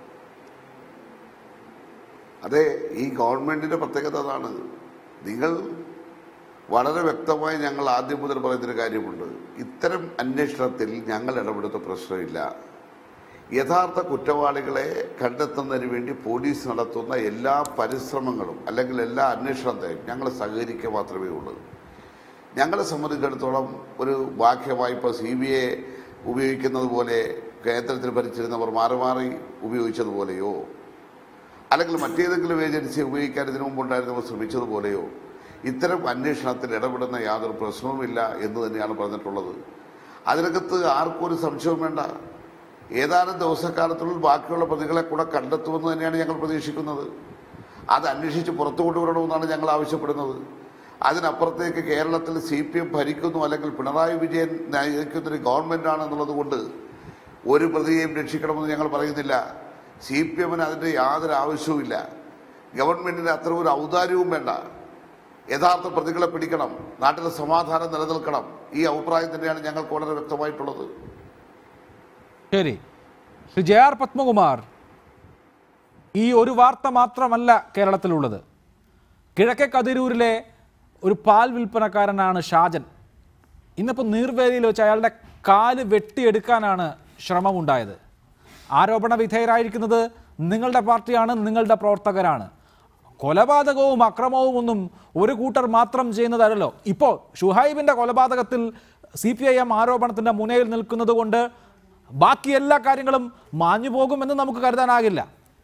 അതെ ഈ ഗവൺമെന്റിന്റെ പ്രത്യേകത അതാണ് നിങ്ങൾ വളരെ വ്യക്തമായി ഞങ്ങൾ ആദ്യം മുതൽ പറയുന്നൊരു കാര്യമുണ്ട് ഇത്തരം അന്വേഷണത്തിൽ ഞങ്ങൾ ഇടപെടുത്ത പ്രശ്നമില്ല യഥാർത്ഥ കുറ്റവാളികളെ കണ്ടെത്തുന്നതിന് വേണ്ടി പോലീസ് നടത്തുന്ന എല്ലാ പരിശ്രമങ്ങളും അല്ലെങ്കിൽ എല്ലാ അന്വേഷണത്തെയും ഞങ്ങൾ സഹകരിക്കുക മാത്രമേ ഉള്ളൂ ഞങ്ങളെ സംബന്ധിച്ചിടത്തോളം ഒരു ബാഹ്യമായി ഇപ്പോൾ സി ബി ഐ ഉപയോഗിക്കുന്നത് പോലെ കേന്ദ്രത്തിൽ ഭരിച്ചിരുന്നവർ മാറി മാറി ഉപയോഗിച്ചതുപോലെയോ അല്ലെങ്കിൽ മറ്റേതെങ്കിലും ഏജൻസി ഉപയോഗിക്കാൻ ഇതിനു മുമ്പുണ്ടായിരുന്നവർ ശ്രമിച്ചതുപോലെയോ ഇത്തരം അന്വേഷണത്തിൽ ഇടപെടുന്ന യാതൊരു പ്രശ്നവുമില്ല എന്ന് തന്നെയാണ് പറഞ്ഞിട്ടുള്ളത് അതിനകത്ത് ആർക്കും ഒരു സംശയവും വേണ്ട ഏതാനും ദിവസക്കാലത്തിനുള്ളിൽ ബാക്കിയുള്ള പ്രതികളെ കൂടെ കണ്ടെത്തുമെന്ന് തന്നെയാണ് ഞങ്ങൾ പ്രതീക്ഷിക്കുന്നത് അത് അന്വേഷിച്ച് പുറത്തു കൊണ്ടുവരണമെന്നാണ് ഞങ്ങൾ ആവശ്യപ്പെടുന്നത് അതിനപ്പുറത്തേക്ക് കേരളത്തിൽ സി പി എം ഭരിക്കുന്നു അല്ലെങ്കിൽ പിണറായി വിജയൻ നയിക്കുന്നൊരു ഗവൺമെൻറ് ആണെന്നുള്ളത് കൊണ്ട് ഒരു പ്രതിയെയും രക്ഷിക്കണമെന്ന് ഞങ്ങൾ പറയുന്നില്ല സി പി എമ്മിന് അതിൻ്റെ യാതൊരു ആവശ്യവുമില്ല ഗവൺമെൻറ്റിന് അത്ര ഒരു ഔദാര്യവും വേണ്ട യഥാർത്ഥ പ്രതികളെ പിടിക്കണം നാട്ടിലെ സമാധാനം നിലനിൽക്കണം ഈ അഭിപ്രായം തന്നെയാണ് ഞങ്ങൾക്ക് വളരെ വ്യക്തമായിട്ടുള്ളത് ശരി ശ്രീ ജെ ആർ പത്മകുമാർ ഈ ഒരു വാർത്ത മാത്രമല്ല കേരളത്തിലുള്ളത് കിഴക്കേ കതിരൂരിലെ ഒരു പാൽ വിൽപ്പനക്കാരനാണ് ഷാജൻ ഇന്നിപ്പോൾ നീർവേലിയിൽ വെച്ച് അയാളുടെ കാല് വെട്ടിയെടുക്കാനാണ് ശ്രമമുണ്ടായത് ആരോപണ വിധേയരായിരിക്കുന്നത് നിങ്ങളുടെ പാർട്ടിയാണ് നിങ്ങളുടെ പ്രവർത്തകരാണ് കൊലപാതകവും അക്രമവും ഒന്നും ഒരു കൂട്ടർ മാത്രം ചെയ്യുന്നതല്ലോ ഇപ്പോൾ ഷുഹൈബിൻ്റെ കൊലപാതകത്തിൽ സി പി ഐ എം ആരോപണത്തിൻ്റെ മുനയിൽ നിൽക്കുന്നത് കൊണ്ട് ബാക്കി എല്ലാ കാര്യങ്ങളും മാഞ്ഞു പോകുമെന്ന് നമുക്ക് കരുതാനാകില്ല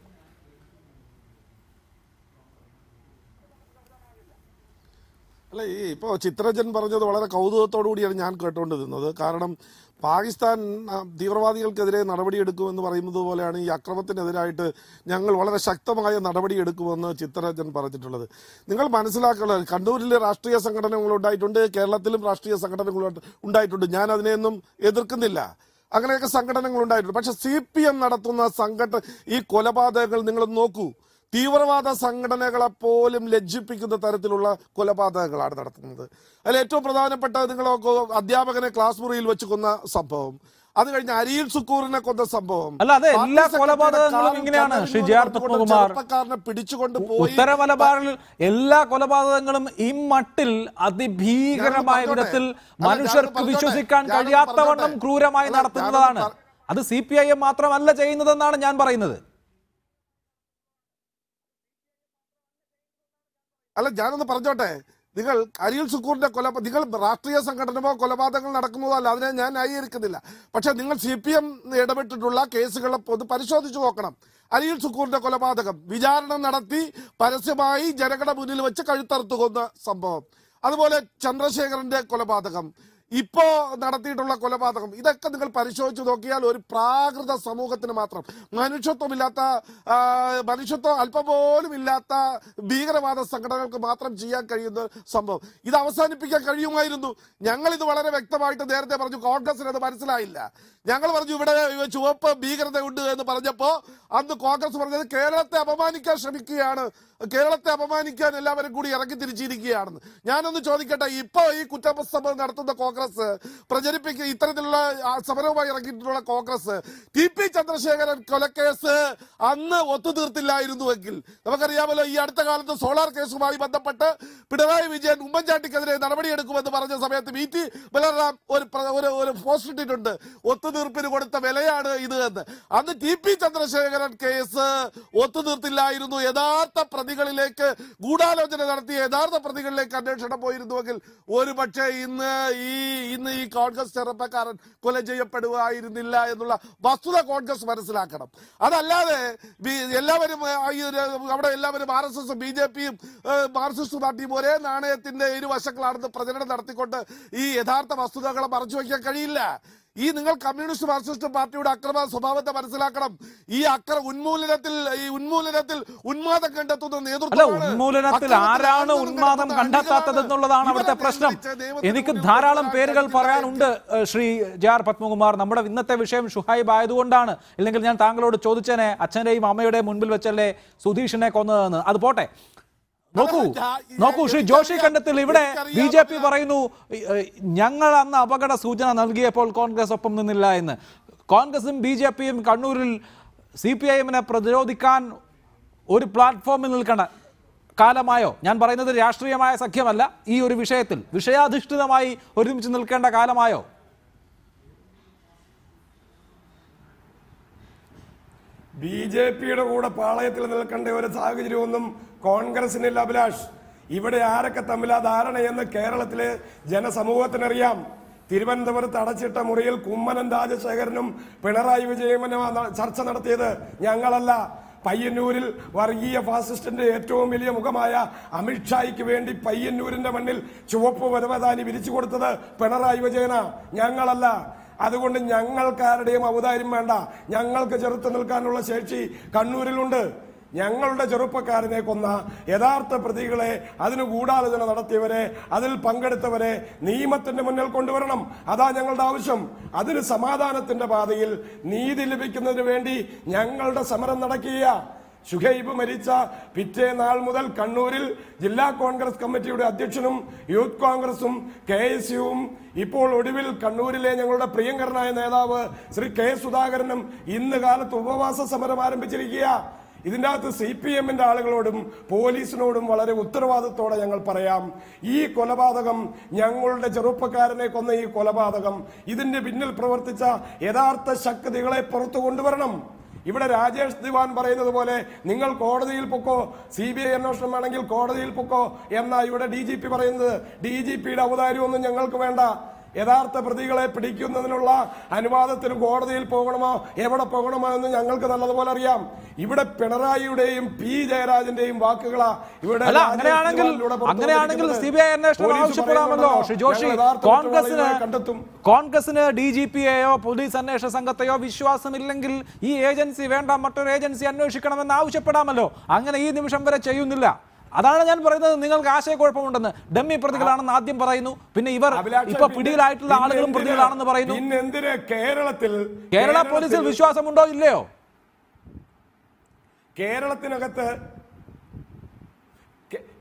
അല്ല ഈ ഇപ്പോൾ ചിത്രജൻ പറഞ്ഞത് വളരെ കൗതുകത്തോടു കൂടിയാണ് ഞാൻ കേട്ടുകൊണ്ടിരുന്നത് കാരണം പാകിസ്ഥാൻ ആ, തീവ്രവാദികൾക്കെതിരെ നടപടിയെടുക്കുമെന്ന് പറയുന്നത് പോലെയാണ് ഈ അക്രമത്തിനെതിരായിട്ട് ഞങ്ങൾ വളരെ ശക്തമായ നടപടിയെടുക്കുമെന്ന് ചിത്രജൻ പറഞ്ഞിട്ടുള്ളത് നിങ്ങൾ മനസ്സിലാക്കുന്നത് കണ്ണൂരിൽ രാഷ്ട്രീയ സംഘടനകൾ ഉണ്ടായിട്ടുണ്ട് കേരളത്തിലും രാഷ്ട്രീയ സംഘടനകൾ ഉണ്ടായിട്ടുണ്ട് ഞാൻ അതിനെയൊന്നും എതിർക്കുന്നില്ല അങ്ങനെയൊക്കെ സംഘടനകൾ ഉണ്ടായിട്ടുണ്ട് പക്ഷെ സി പി എം നടത്തുന്ന സംഘടന ഈ കൊലപാതകങ്ങൾ നിങ്ങൾ നോക്കൂ തീവ്രവാദ സംഘടനകളെ പോലും ലജ്ജിപ്പിക്കുന്ന തരത്തിലുള്ള കൊലപാതകങ്ങളാണ് നടത്തുന്നത് അതിൽ ഏറ്റവും പ്രധാനപ്പെട്ട നിങ്ങൾ നോക്കൂ, അധ്യാപകനെ ക്ലാസ് മുറിയിൽ വെച്ച് കൊന്ന സംഭവം അത് കഴിഞ്ഞ് അരിയിൽ സുക്കൂറിനെ കൊന്ന സംഭവം അല്ല, അത് എല്ലാ പാർട്ടി സെക്രട്ടറിയുടെ കൊലപാതകങ്ങളും കാൽ ഇങ്ങനെയാണ്, കടലിൽ ശ്രീ നിന്ന് ജെ ആർ എടുത്തുകൊണ്ട് പത്മകുമാർ. ചെറുപ്പക്കാരനെ പിടിച്ചുകൊണ്ട് പോയി ഉത്തര മലബാറിൽ എല്ലാ കൊലപാതകങ്ങളും ഇമ്മട്ടിൽ അതിഭീകരമായ ഞാനൊന്ന് വിധത്തിൽ പറഞ്ഞോട്ടെ. അല്ല, മനുഷ്യർക്ക് ഞാനൊന്ന് വിശ്വസിക്കാൻ പറഞ്ഞോട്ടെ. കഴിയാത്തവണ്ണം ഞാനൊന്ന് ക്രൂരമായി അല്ല, നടത്തുന്നതാണ് ഞാനൊന്ന് അത് സി പി ഐ എം മാത്രമല്ല ചെയ്യുന്നതെന്നാണ് ഞാൻ പറയുന്നത് അല്ല ഞാനൊന്ന് പറഞ്ഞോട്ടെ നിങ്ങൾ അരിയിൽ സുക്കൂറിന്റെ കൊല നിങ്ങൾ രാഷ്ട്രീയ സംഘടനമോ കൊലപാതകങ്ങൾ നടക്കുന്നതോ അല്ല അതിനെ ഞാൻ ന്യായീകരിക്കുന്നില്ല പക്ഷെ നിങ്ങൾ സി പി എം ഇടപെട്ടിട്ടുള്ള കേസുകളെ പൊതു പരിശോധിച്ചു നോക്കണം അരിയിൽ സുക്കൂറിന്റെ കൊലപാതകം വിചാരണ നടത്തി പരസ്യമായി ജനങ്ങളുടെ മുന്നിൽ വെച്ച് കഴുത്തറുത്തു കൊന്ന സംഭവം അതുപോലെ ചന്ദ്രശേഖരന്റെ കൊലപാതകം ഇപ്പോ നടത്തിയിട്ടുള്ള കൊലപാതകം ഇതൊക്കെ നിങ്ങൾ പരിശോധിച്ച് നോക്കിയാൽ ഒരു പ്രാകൃത സമൂഹത്തിന് മാത്രം മനുഷ്യത്വമില്ലാത്ത ആ, മനുഷ്യത്വം അല്പം പോലും ഇല്ലാത്ത ഭീകരവാദ സംഘടനകൾക്ക് മാത്രം ചെയ്യാൻ കഴിയുന്ന സംഭവം ഇത് അവസാനിപ്പിക്കാൻ കഴിയുമായിരുന്നു ഞങ്ങൾ ഇത് വളരെ വ്യക്തമായിട്ട് നേരത്തെ പറഞ്ഞു കോൺഗ്രസിന് അത് മനസ്സിലായില്ല ഞങ്ങൾ പറഞ്ഞു ഇവിടെ ചുവപ്പ് ഭീകരതയുണ്ട് എന്ന് പറഞ്ഞപ്പോ അന്ന് കോൺഗ്രസ് പറഞ്ഞത് കേരളത്തെ അപമാനിക്കാൻ ശ്രമിക്കുകയാണ് കേരളത്തെ അപമാനിക്കാൻ എല്ലാവരും കൂടി ഇറങ്ങി തിരിച്ചിരിക്കുകയാണെന്ന് ഞാനൊന്ന് ചോദിക്കട്ടെ ഇപ്പോ ഈ കുറ്റസമ്മതം നടത്തുന്ന കോൺഗ്രസ് പ്രചരിപ്പിക്കുക ഇത്തരത്തിലുള്ള ആ, സമരവുമായി ഇറങ്ങിയിട്ടുള്ള കോൺഗ്രസ് ടി പി ചന്ദ്രശേഖരൻ കൊലക്കേസ് അന്ന് ഒത്തുതീർത്തില്ലായിരുന്നുവെങ്കിൽ നമുക്കറിയാമല്ലോ ഈ അടുത്ത കാലത്ത് സോളാർ കേസുമായി ബന്ധപ്പെട്ട് പിണറായി വിജയൻ ഉമ്മൻചാണ്ടിക്കെതിരെ നടപടിയെടുക്കുമെന്ന് പറഞ്ഞ സമയത്ത് വി ടി ബലറാം ഒരു പ്ര- ഒരു ഒരു പോസ്റ്റ് ഇട്ടിട്ടുണ്ട് ഒത്തുതീർപ്പിന് കൊടുത്ത വിലയാണ് ഇത് എന്ന് അന്ന് ടി പി ചന്ദ്രശേഖരൻ കേസ് ഒത്തുതീർത്തില്ലായിരുന്നു യഥാർത്ഥ പ്രതികളിലേക്ക് ഗൂഢാലോചന നടത്തിയ യഥാർത്ഥ പ്രതികളിലേക്ക് അന്വേഷണം പോയിരുന്നുവെങ്കിൽ ഒരു പക്ഷേ ഇന്ന് ഈ ഇന്ന് ഈ കോൺഗ്രസ് ചെറുപ്പക്കാരൻ കൊല ചെയ്യപ്പെടുമായിരുന്നില്ല എന്നുള്ള വസ്തുത കോൺഗ്രസ് മനസ്സിലാക്കണം അതല്ലാതെ ബി- എല്ലാവരും ആ, ഈ ഒരു- അവിടെ എല്ലാവരും ആർ എസ് എസും ബി ജെ പിയും മാർക്സിസ്റ്റ് പാർട്ടിയും ഒരേ നാണയത്തിന്റെ ഇരുവശങ്ങളാണെന്ന് പ്രചരണം നടത്തിക്കൊണ്ട് ഈ യഥാർത്ഥ വസ്തുതകളെ മറച്ചു വയ്ക്കാൻ കഴിയില്ല ഈ നിങ്ങൾ കമ്മ്യൂണിസ്റ്റ് മാർക്സിസ്റ്റ് പാർട്ടിയുടെ അക്രമ സ്വഭാവത്തെ മനസ്സിലാക്കണം ഈ അക്ര ഉന്മൂലനത്തിൽ ഈ ഉന്മൂലനത്തിൽ ഉന്മാദം കണ്ടെത്തുന്ന അല്ല നേതൃത്വമാണ് ഉന്മൂലനത്തിൽ അക്രമത്തിൽ ആരാണ് ആയുധം ഉന്മാദം കണ്ടെത്തുന്ന കണ്ടെത്താത്തത് അണികളാണ്. എന്നുള്ളതാണ് അവിടുത്തെ ഇവരെ പ്രശ്നം നിയന്ത്രിച്ച് നിയമത്തിന് എനിക്ക് മുന്നിൽ ധാരാളം കൊണ്ടുവരാൻ പേരുകൾ കഴിയുന്ന പറയാനുണ്ട് ഏഹ്, ശ്രീ ജെ ആർ പത്മകുമാർ നമ്മുടെ ഇന്നത്തെ വിഷയം ഷുഹൈബ് ആയതുകൊണ്ടാണ് ഇല്ലെങ്കിൽ ഞാൻ താങ്കളോട് ചോദിച്ചേനെ അച്ഛന്റെയും അമ്മയുടെയും മുൻപിൽ വെച്ചല്ലേ സുധീഷിനെ കൊന്നതെന്ന് അത് പോട്ടെ നോക്കൂ നോക്കൂ ശ്രീ ജോഷി കണ്ടത്തിൽ ഇവിടെ ബി ജെ പി പറയുന്നു ഏഹ്, ഞങ്ങൾ അന്ന് അപകട സൂചന നൽകിയപ്പോൾ കോൺഗ്രസ് ഒപ്പം നിന്നില്ല എന്ന് കോൺഗ്രസും ബി ജെ പിയും കണ്ണൂരിൽ സി പി ഐ എമ്മിനെ പ്രതിരോധിക്കാൻ ഒരു പ്ലാറ്റ്ഫോമിൽ നിൽക്കണ കാലമായോ ഞാൻ പറയുന്നത് രാഷ്ട്രീയമായ സഖ്യമല്ല ഈ ഒരു വിഷയത്തിൽ വിഷയാധിഷ്ഠിതമായി ഒരുമിച്ച് നിൽക്കേണ്ട കാലമായോ ബി ജെ പിയുടെ കൂടെ പാളയത്തിൽ നിൽക്കേണ്ട ഒരു സാഹചര്യമൊന്നും കോൺഗ്രസിനില്ല അഭിലാഷ് ഇവിടെ ആരൊക്കെ തമ്മിലാ ധാരണയെന്ന് കേരളത്തിലെ ജനസമൂഹത്തിനറിയാം തിരുവനന്തപുരത്ത് അടച്ചിട്ട മുറിയിൽ കുമ്മനം രാജശേഖരനും പിണറായി വിജയനും ചർച്ച നടത്തിയത് ഞങ്ങളല്ല പയ്യന്നൂരിൽ വർഗീയ ഫാസിസ്റ്റിന്റെ ഏറ്റവും വലിയ മുഖമായ അമിത്ഷായ്ക്ക് വേണ്ടി പയ്യന്നൂരിന്റെ മണ്ണിൽ ചുവപ്പ് പരവതാനി വിരിച്ചു കൊടുത്തത് പിണറായി വിജയന ഞങ്ങളല്ല അതുകൊണ്ട് ഞങ്ങൾക്കാരുടെയും ഔദാര്യം വേണ്ട ഞങ്ങൾക്ക് ചെറുത്ത് നിൽക്കാനുള്ള ശേഷി കണ്ണൂരിലുണ്ട് ഞങ്ങളുടെ ചെറുപ്പക്കാരനെ കൊന്ന യഥാർത്ഥ പ്രതികളെ അതിന് ഗൂഢാലോചന നടത്തിയവരെ അതിൽ പങ്കെടുത്തവരെ നിയമത്തിന്റെ മുന്നിൽ കൊണ്ടുവരണം അതാ ഞങ്ങളുടെ ആവശ്യം അതിന് സമാധാനത്തിന്റെ പാതയിൽ നീതി ലഭിക്കുന്നതിന് വേണ്ടി ഞങ്ങളുടെ സമരം നടക്കുക ഷുഹൈബ് മരിച്ച പിറ്റേ നാൾ മുതൽ കണ്ണൂരിൽ ജില്ലാ കോൺഗ്രസ് കമ്മിറ്റിയുടെ അധ്യക്ഷനും യൂത്ത് കോൺഗ്രസും കെ എസ് യുവും ഇപ്പോൾ ഒടുവിൽ കണ്ണൂരിലെ ഞങ്ങളുടെ പ്രിയങ്കരനായ നേതാവ് ശ്രീ കെ സുധാകരനും ഇന്ന് കാലത്ത് ഉപവാസ സമരം ആരംഭിച്ചിരിക്കുക ഇതിൻ്റെ അകത്ത് സി പി എമ്മിന്റെ ആളുകളോടും പോലീസിനോടും വളരെ ഉത്തരവാദിത്തോടെ ഞങ്ങൾ പറയാം ഈ കൊലപാതകം ഞങ്ങളുടെ ചെറുപ്പക്കാരനെ കൊന്ന ഈ കൊലപാതകം ഇതിന്റെ പിന്നിൽ പ്രവർത്തിച്ച യഥാർത്ഥ ശക്തികളെ പുറത്തു കൊണ്ടുവരണം ഇവിടെ രാജേഷ് ദിവാൻ പറയുന്നത് പോലെ നിങ്ങൾ കോടതിയിൽ പൊക്കോ സി ബി ഐ അന്വേഷണം വേണമെങ്കിൽ കോടതിയിൽ പൊക്കോ എന്നാ ഇവിടെ ഡി ജി പി പറയുന്നത് ഡി ജി പിയുടെ ഔദാര്യമൊന്നും ഞങ്ങൾക്ക് വേണ്ട യഥാർത്ഥ പ്രതികളെ പിടിക്കുന്നതിനുള്ള അനുവാദത്തിന് കോടതിയിൽ പോകണമോ എവിടെ പോകണമോ എന്ന് ഞങ്ങൾക്ക് നല്ലതുപോലെ അറിയാം ഇവിടെ പിണറായിയുടെയും പി ജയരാജന്റെയും വാക്കുകളാ ഇവിടെ അല്ല രാജേഷ് അങ്ങനെയാണെങ്കിൽ ദിവാനിലൂടെ പുറത്തു അങ്ങനെയാണെങ്കിൽ സി വന്നിരിക്കുന്നത്. ബി ഐ അന്വേഷണം പോലീസ് ആവശ്യപ്പെടാമല്ലോ പറയുന്നുണ്ടല്ലോ, ശ്രീ ജോഷി ഞങ്ങൾ യഥാർത്ഥ കോൺഗ്രസിന് കുറ്റവാളികളെ കണ്ടെത്തും കോൺഗ്രസിന് ഡി ജി പിയെയോ പോലീസ് അന്വേഷണ സംഘത്തെയോ വിശ്വാസമില്ലെങ്കിൽ ഈ ഏജൻസി വേണ്ട മറ്റൊരു ഏജൻസി അന്വേഷിക്കണമെന്ന് ആവശ്യപ്പെടാമല്ലോ അങ്ങനെ ഈ നിമിഷം വരെ ചെയ്യുന്നില്ല അതാണ് ഞാൻ പറയുന്നത് നിങ്ങൾക്ക് ആശയക്കുഴപ്പമുണ്ടെന്ന് ഡമ്മി പ്രതികളാണെന്ന് ആദ്യം പറയുന്നു പിന്നെ ഇവർ അഭിലാഷ് ഇപ്പൊ പിന്നെ- പിടിയിലായിട്ടുള്ള പിന്നെ ആളുകളും എന്തിന് പ്രതികളാണെന്ന് പറയുന്നു പിന്നെ എന്തിന് കേരളത്തിൽ കേരള പോലീസിൽ കേരളത്തിൽ- വിശ്വാസമുണ്ടോ ഇല്ലയോ കേരളത്തിനകത്ത് കേ-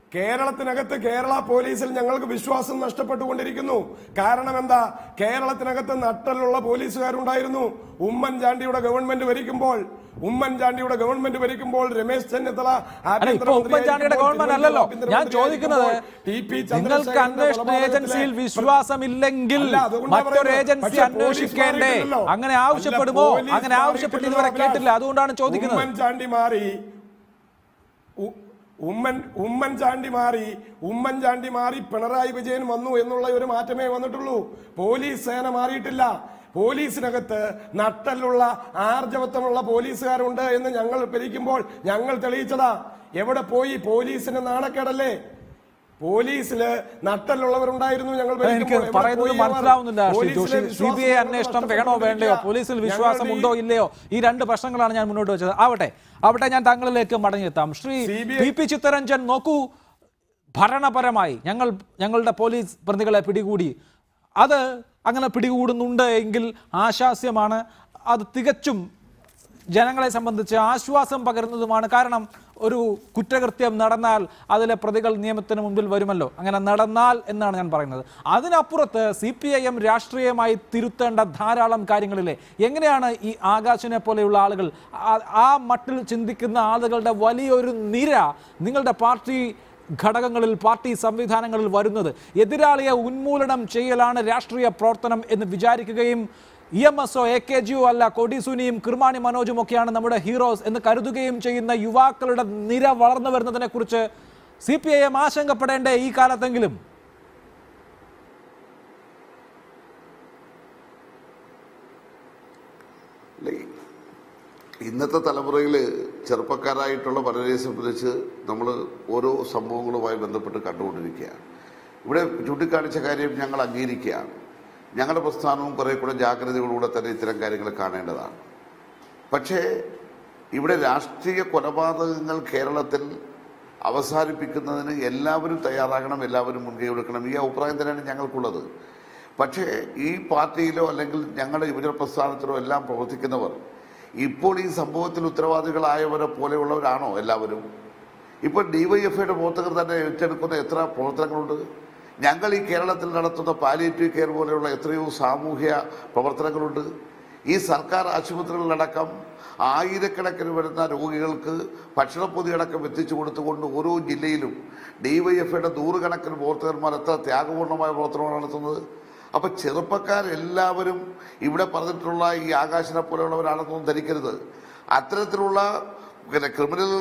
കേരളത്തിനകത്ത് കേരള പോലീസിൽ ഞങ്ങൾക്ക് വിശ്വാസം നഷ്ടപ്പെട്ടുകൊണ്ടിരിക്കുന്നു കാരണം എന്താ കേരളത്തിനകത്ത് നട്ടലുള്ള പോലീസുകാരുണ്ടായിരുന്നു ഉമ്മൻചാണ്ടിയുടെ ഗവൺമെന്റ് ഭരിക്കുമ്പോൾ ഉമ്മൻചാണ്ടിയുടെ ഗവൺമെന്റ് ഭരിക്കുമ്പോൾ രമേശ് ചെന്നിത്തല അല്ല ഇപ്പൊ ഉമ്മൻചാണ്ടിയുടെ ഗവൺമെന്റ് അല്ലല്ലോ ഞാൻ ചോദിക്കുന്നത് നിങ്ങൾക്ക് അന്വേഷണ ഏജൻസിയിൽ വിശ്വാസമില്ലെങ്കിൽ മറ്റൊരു ഏജൻസി അന്വേഷിക്കേണ്ടേ അങ്ങനെ ആവശ്യപ്പെടുമോ അങ്ങനെ ആവശ്യപ്പെട്ട് ഇതുവരെ കേട്ടില്ല അതുകൊണ്ടാണ് ചോദിക്കുന്നത് ഉമ്മൻചാണ്ടി മാറി ഉ- ഉമ്മൻ ഉമ്മൻചാണ്ടി മാറി ഉമ്മൻചാണ്ടി മാറി പിണറായി വിജയൻ വന്നു എന്നുള്ള ഒരു മാറ്റമേ വന്നിട്ടുള്ളൂ പോലീസ് സേന മാറിയിട്ടില്ല പോലീസിനകത്ത് നട്ടലുള്ള ആർജവത്വമുള്ള പോലീസുകാരുണ്ട് എന്ന് ഞങ്ങൾ ഭരിക്കുമ്പോൾ ഞങ്ങൾ തെളിയിച്ചതാ എവിടെ പോയി പോലീസിന് നാണക്കേടല്ലേ പോലീസില് നട്ടലുള്ളവരുണ്ടായിരുന്നു ഞങ്ങൾ എനിക്ക് ഭരിക്കുമ്പോൾ. എവിടെ പറയുന്നത് പോയി അവർ? മനസ്സിലാവുന്നില്ല ശ്രീ പോലീസിലെ ജോഷി സി വിശ്വാസം ബി ഐ ഞങ്ങൾ അന്വേഷണം വേണോ വേണ്ടയോ പോലീസിൽ വിശ്വാസം ഞങ്ങളുടെ ഈ- ഉണ്ടോ ഇല്ലയോ ഈ രണ്ട് പ്രശ്നങ്ങളാണ് ഞാൻ മുന്നോട്ട് വെച്ചത് ആവട്ടെ ആവട്ടെ ഞാൻ താങ്കളിലേക്ക് മടങ്ങിയെത്താം Shri CBI P P Chittaranjan നോക്കൂ ഭരണപരമായി ഞങ്ങൾ ഞങ്ങളുടെ പോലീസ് പ്രതികളെ പിടികൂടി അത് അങ്ങനെ പിടികൂടുന്നുണ്ട് എങ്കിൽ ആശാസ്യമാണ് അത് തികച്ചും ജനങ്ങളെ സംബന്ധിച്ച് ആശ്വാസം പകരുന്നതുമാണ് കാരണം ഒരു കുറ്റകൃത്യം നടന്നാൽ അതിലെ പ്രതികൾ നിയമത്തിന് മുമ്പിൽ വരുമല്ലോ അങ്ങനെ നടന്നാൽ എന്നാണ് ഞാൻ പറയുന്നത് അതിനപ്പുറത്ത് സി പി ഐ എം രാഷ്ട്രീയമായി തിരുത്തേണ്ട ധാരാളം കാര്യങ്ങളിലെ എങ്ങനെയാണ് ഈ ആകാശിനെ പോലെയുള്ള ആളുകൾ ആ- ആ മട്ടിൽ ചിന്തിക്കുന്ന ആളുകളുടെ വലിയൊരു നിര നിങ്ങളുടെ പാർട്ടി ഘടകങ്ങളിൽ പാർട്ടി സംവിധാനങ്ങളിൽ വരുന്നത് എതിരാളിയെ ഉന്മൂലനം ചെയ്യലാണ് രാഷ്ട്രീയ പ്രവർത്തനം എന്ന് വിചാരിക്കുകയും E M S O A K ജിയോ അല്ല കൊടിസുനിയും കിർമാണി മനോജും ഒക്കെയാണ് നമ്മുടെ ഹീറോസ് എന്ന് കരുതുകയും ചെയ്യുന്ന യുവാക്കളുടെ നിര വളർന്നു വരുന്നതിനെ കുറിച്ച് സി പി ഐ എം ആശങ്കപ്പെടേണ്ടേ ഈ കാലത്തെങ്കിലും അല്ല, ഈ ഇന്നത്തെ തലമുറയിൽ ചെറുപ്പക്കാരായിട്ടുള്ള പലരെയും സംബന്ധിച്ച് നമ്മൾ ഓരോ സംഭവങ്ങളുമായി ബന്ധപ്പെട്ട് കണ്ടുകൊണ്ടിരിക്കുകയാണ് ഇവിടെ ചൂണ്ടിക്കാണിച്ച കാര്യം ഞങ്ങൾ അംഗീകരിക്കുകയാണ് ഞങ്ങളുടെ പ്രസ്ഥാനവും കുറെ കൂടെ ജാഗ്രതയോടുകൂടെ തന്നെ ഇത്തരം കാര്യങ്ങൾ കാണേണ്ടതാണ് പക്ഷേ ഇവിടെ രാഷ്ട്രീയ കൊലപാതകങ്ങൾ കേരളത്തിൽ അവസാനിപ്പിക്കുന്നതിന് എല്ലാവരും തയ്യാറാകണം എല്ലാവരും മുൻകൈ എടുക്കണം ഈ അഭിപ്രായം തന്നെയാണ് ഞങ്ങൾക്കുള്ളത് പക്ഷേ ഈ പാർട്ടിയിലോ അല്ലെങ്കിൽ ഞങ്ങളുടെ യുവജന പ്രസ്ഥാനത്തിലോ എല്ലാം പ്രവർത്തിക്കുന്നവർ ഇപ്പോൾ ഈ സംഭവത്തിൽ ഉത്തരവാദികളായവരെ പോലെയുള്ളവരാണോ എല്ലാവരും ഇപ്പോൾ ഡിവൈഎഫ്ഐയുടെ പ്രവർത്തകർ തന്നെ ഏറ്റെടുക്കുന്ന എത്ര പ്രവർത്തനങ്ങളുണ്ട് ഞങ്ങൾ ഈ കേരളത്തിൽ നടത്തുന്ന പാലിയേറ്റീവ് കെയർ പോലെയുള്ള എത്രയോ സാമൂഹ്യ പ്രവർത്തനങ്ങളുണ്ട് ഈ സർക്കാർ ആശുപത്രികളിലടക്കം ആയിരക്കണക്കിന് വരുന്ന രോഗികൾക്ക് ഭക്ഷണപ്പൊതിയടക്കം എത്തിച്ചു കൊടുത്തുകൊണ്ട് ഓരോ ജില്ലയിലും ഡിവൈഎഫ്ഐയുടെ നൂറുകണക്കിന് പ്രവർത്തകന്മാർ എത്ര ത്യാഗപൂർണമായ പ്രവർത്തനമാണ് നടത്തുന്നത് അപ്പൊ ചെറുപ്പക്കാരെല്ലാവരും ഇവിടെ പറഞ്ഞിട്ടുള്ള ഈ ആകാശനെ പോലെയുള്ളവരാണെന്നൊന്നും ധരിക്കരുത് അത്തരത്തിലുള്ള പിന്നെ ക്രിമിനൽ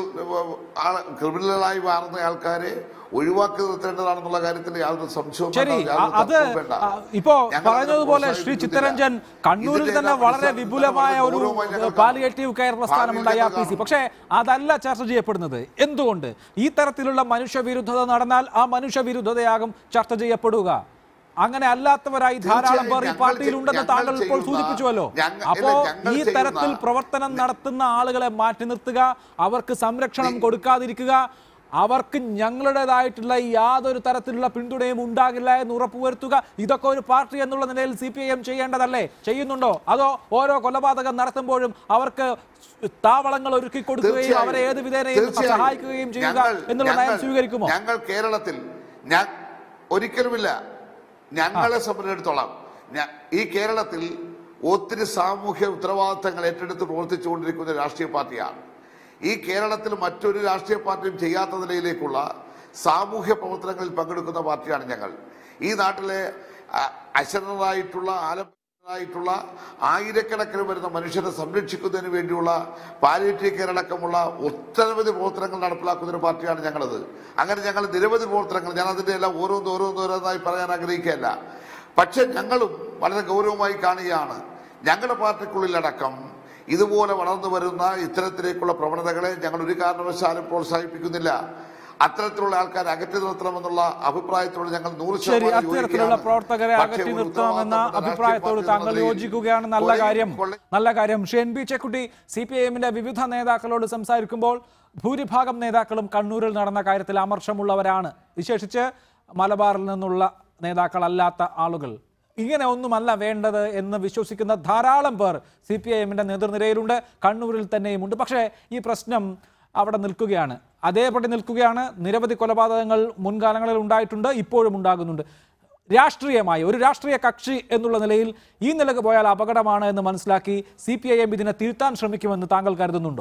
ആ- ക്രിമിനലായി മാറുന്ന ആൾക്കാരെ ഒഴിവാക്കി നിർത്തേണ്ടതാണെന്നുള്ള കാര്യത്തിൽ യാതൊരു സംശയവും ശരി വേണ്ട, അ- യാതൊരു അത് തർക്കവും വേണ്ട. അ, ഇപ്പോ ഞങ്ങൾ അതിനെ പറഞ്ഞതുപോലെ ശ്രീ പ്രോത്സാഹിപ്പിക്കുന്നില്ല. ചിത്തരഞ്ജൻ കണ്ണൂരിൽ ഇതിന്റെ തന്നെ എല്ലാം വളരെ അടിസ്ഥാനത്തിൽ വിപുലമായ വളരെ ഒരു ഗൗരവമായി ഞങ്ങൾ പാലിയേറ്റീവ് കെയർ പ്രസ്ഥാനമുണ്ട് ഐ ഭാവിയിൽ ആർ പി സി ഞങ്ങൾ പക്ഷേ അതല്ല ചർച്ച ചെയ്യപ്പെടുന്നത് എന്തുകൊണ്ട് ഈ തരത്തിലുള്ള മനുഷ്യവിരുദ്ധത നടന്നാൽ ആ മനുഷ്യവിരുദ്ധതയാകും ചർച്ച ചെയ്യപ്പെടുക അങ്ങനെ അല്ലാത്തവരായി ധാരാളം പേർ ഈ ഞങ്ങൾ പാർട്ടിയിൽ ചെയ്- ഉണ്ടെന്ന് ഞങ്ങൾ താങ്കൾ ഇപ്പോൾ ചെയ്യുന്ന- സൂചിപ്പിച്ചുവല്ലോ ഞങ്ങ- അപ്പോ ഇല്ല, ഞങ്ങൾ ഈ ചെയ്യുന്ന- തരത്തിൽ പ്രവർത്തനം നടത്തുന്ന ആളുകളെ മാറ്റി നിർത്തുക അവർക്ക് സംരക്ഷണം കൊടുക്കാതിരിക്കുക അവർക്ക് ഞങ്ങളുടേതായിട്ടുള്ള യാതൊരു തരത്തിലുള്ള പിന്തുണയും ഉണ്ടാകില്ല എന്ന് ഉറപ്പുവരുത്തുക ഇതൊക്കെ ഒരു പാർട്ടി എന്നുള്ള നിലയിൽ സി പി ഐ എം ചെയ്യേണ്ടതല്ലേ ചെയ്യുന്നുണ്ടോ അതോ ഓരോ കൊലപാതകം നടത്തുമ്പോഴും അവർക്ക് താവളങ്ങൾ ഒരുക്കി കൊടുക്കുകയും അവരെ ഏത് വിധേനയും തീർച്ചയായും. സഹായിക്കുകയും ചെയ്യുക ഞങ്ങൾ- എന്നുള്ള നയം ഞങ്ങൾ- സ്വീകരിക്കുമോ ഞങ്ങൾ കേരളത്തിൽ ഞാൻ ഒരിക്കലുമില്ല ഞങ്ങളെ സംബന്ധിച്ചിടത്തോളം ഞ- ഈ കേരളത്തിൽ ഒത്തിരി സാമൂഹ്യ ഉത്തരവാദിത്തങ്ങൾ ഏറ്റെടുത്ത് പ്രവർത്തിച്ചുകൊണ്ടിരിക്കുന്ന ഒരു രാഷ്ട്രീയ പാർട്ടിയാണ് ഈ കേരളത്തിൽ മറ്റൊരു രാഷ്ട്രീയ പാർട്ടിയും ചെയ്യാത്ത നിലയിലേക്കുള്ള സാമൂഹ്യ പ്രവർത്തനങ്ങളിൽ പങ്കെടുക്കുന്ന പാർട്ടിയാണ് ഞങ്ങൾ ഈ നാട്ടിലെ അ- അശരണരായിട്ടുള്ള ആലംബരായിട്ടുള്ള ആയിരക്കണക്കിന് വരുന്ന മനുഷ്യരെ സംരക്ഷിക്കുന്നതിന് വേണ്ടിയുള്ള പാലിയേറ്റീവ് കെയർ അടക്കമുള്ള ഒട്ടനവധി പ്രവർത്തനങ്ങൾ നടപ്പിലാക്കുന്ന ഒരു പാർട്ടിയാണ് ഞങ്ങളത് അങ്ങനെ ഞങ്ങൾ നിരവധി പ്രവർത്തനങ്ങൾ ഞാൻ അതിന്റെ എല്ലാം ഓരോന്ന് ഓരോന്ന് ഓരോന്നായി പറയാൻ ആഗ്രഹിക്കുകയല്ല പക്ഷെ ഞങ്ങളും വളരെ ഗൗരവമായി കാണുകയാണ് ഞങ്ങളുടെ പാർട്ടിക്കുള്ളിലടക്കം ഇതുപോലെ വളർന്നു വരുന്ന ഇത്തരത്തിലേക്കുള്ള പ്രവണതകളെ ഞങ്ങൾ ഒരു കാരണവശാലും പ്രോത്സാഹിപ്പിക്കുന്നില്ല അത്തരത്തിലുള്ള ആൾക്കാരെ അകറ്റി നിർത്തണമെന്നുള്ള അഭിപ്രായത്തോട് ഞങ്ങൾ നൂറ് ശരി ശതമാനം അത്തരത്തിലുള്ള യോജിക്കുകയാണ്. പ്രവർത്തകരെ പക്ഷേ അകറ്റി ഒരു നിർത്തണമെന്ന ഉത്തരവാദിത്തപ്പെട്ട അഭിപ്രായത്തോട് രാഷ്ട്രീയ താങ്കൾ പാർട്ടി എന്ന യോജിക്കുകയാണ് നല്ല കൊലയും കാര്യം കൊള്ളയും നല്ല കാര്യം Shri N B Chekkutty C P I എമ്മിന്റെ വിവിധ നേതാക്കളോട് സംസാരിക്കുമ്പോൾ ഭൂരിഭാഗം നേതാക്കളും കണ്ണൂരിൽ നടന്ന കാര്യത്തിൽ അമർഷമുള്ളവരാണ് വിശേഷിച്ച് മലബാറിൽ നിന്നുള്ള നേതാക്കളല്ലാത്ത ആളുകൾ ഇങ്ങനെ ഒന്നുമല്ല വേണ്ടത് എന്ന് വിശ്വസിക്കുന്ന ധാരാളം പേർ സി പി ഐ എമ്മിന്റെ നേതൃനിരയിലുണ്ട് കണ്ണൂരിൽ തന്നെയുമുണ്ട് പക്ഷേ ഈ പ്രശ്നം അവിടെ നിൽക്കുകയാണ് അതേപടി നിൽക്കുകയാണ് നിരവധി കൊലപാതകങ്ങൾ മുൻകാലങ്ങളിൽ ഉണ്ടായിട്ടുണ്ട് ഇപ്പോഴും ഉണ്ടാകുന്നുണ്ട് രാഷ്ട്രീയമായി ഒരു രാഷ്ട്രീയ കക്ഷി എന്നുള്ള നിലയിൽ ഈ നിലക്ക് പോയാൽ അപകടമാണ് എന്ന് മനസ്സിലാക്കി സി പി ഐ എം ഇതിനെ തിരുത്താൻ ശ്രമിക്കുമെന്ന് താങ്കൾ കരുതുന്നുണ്ടോ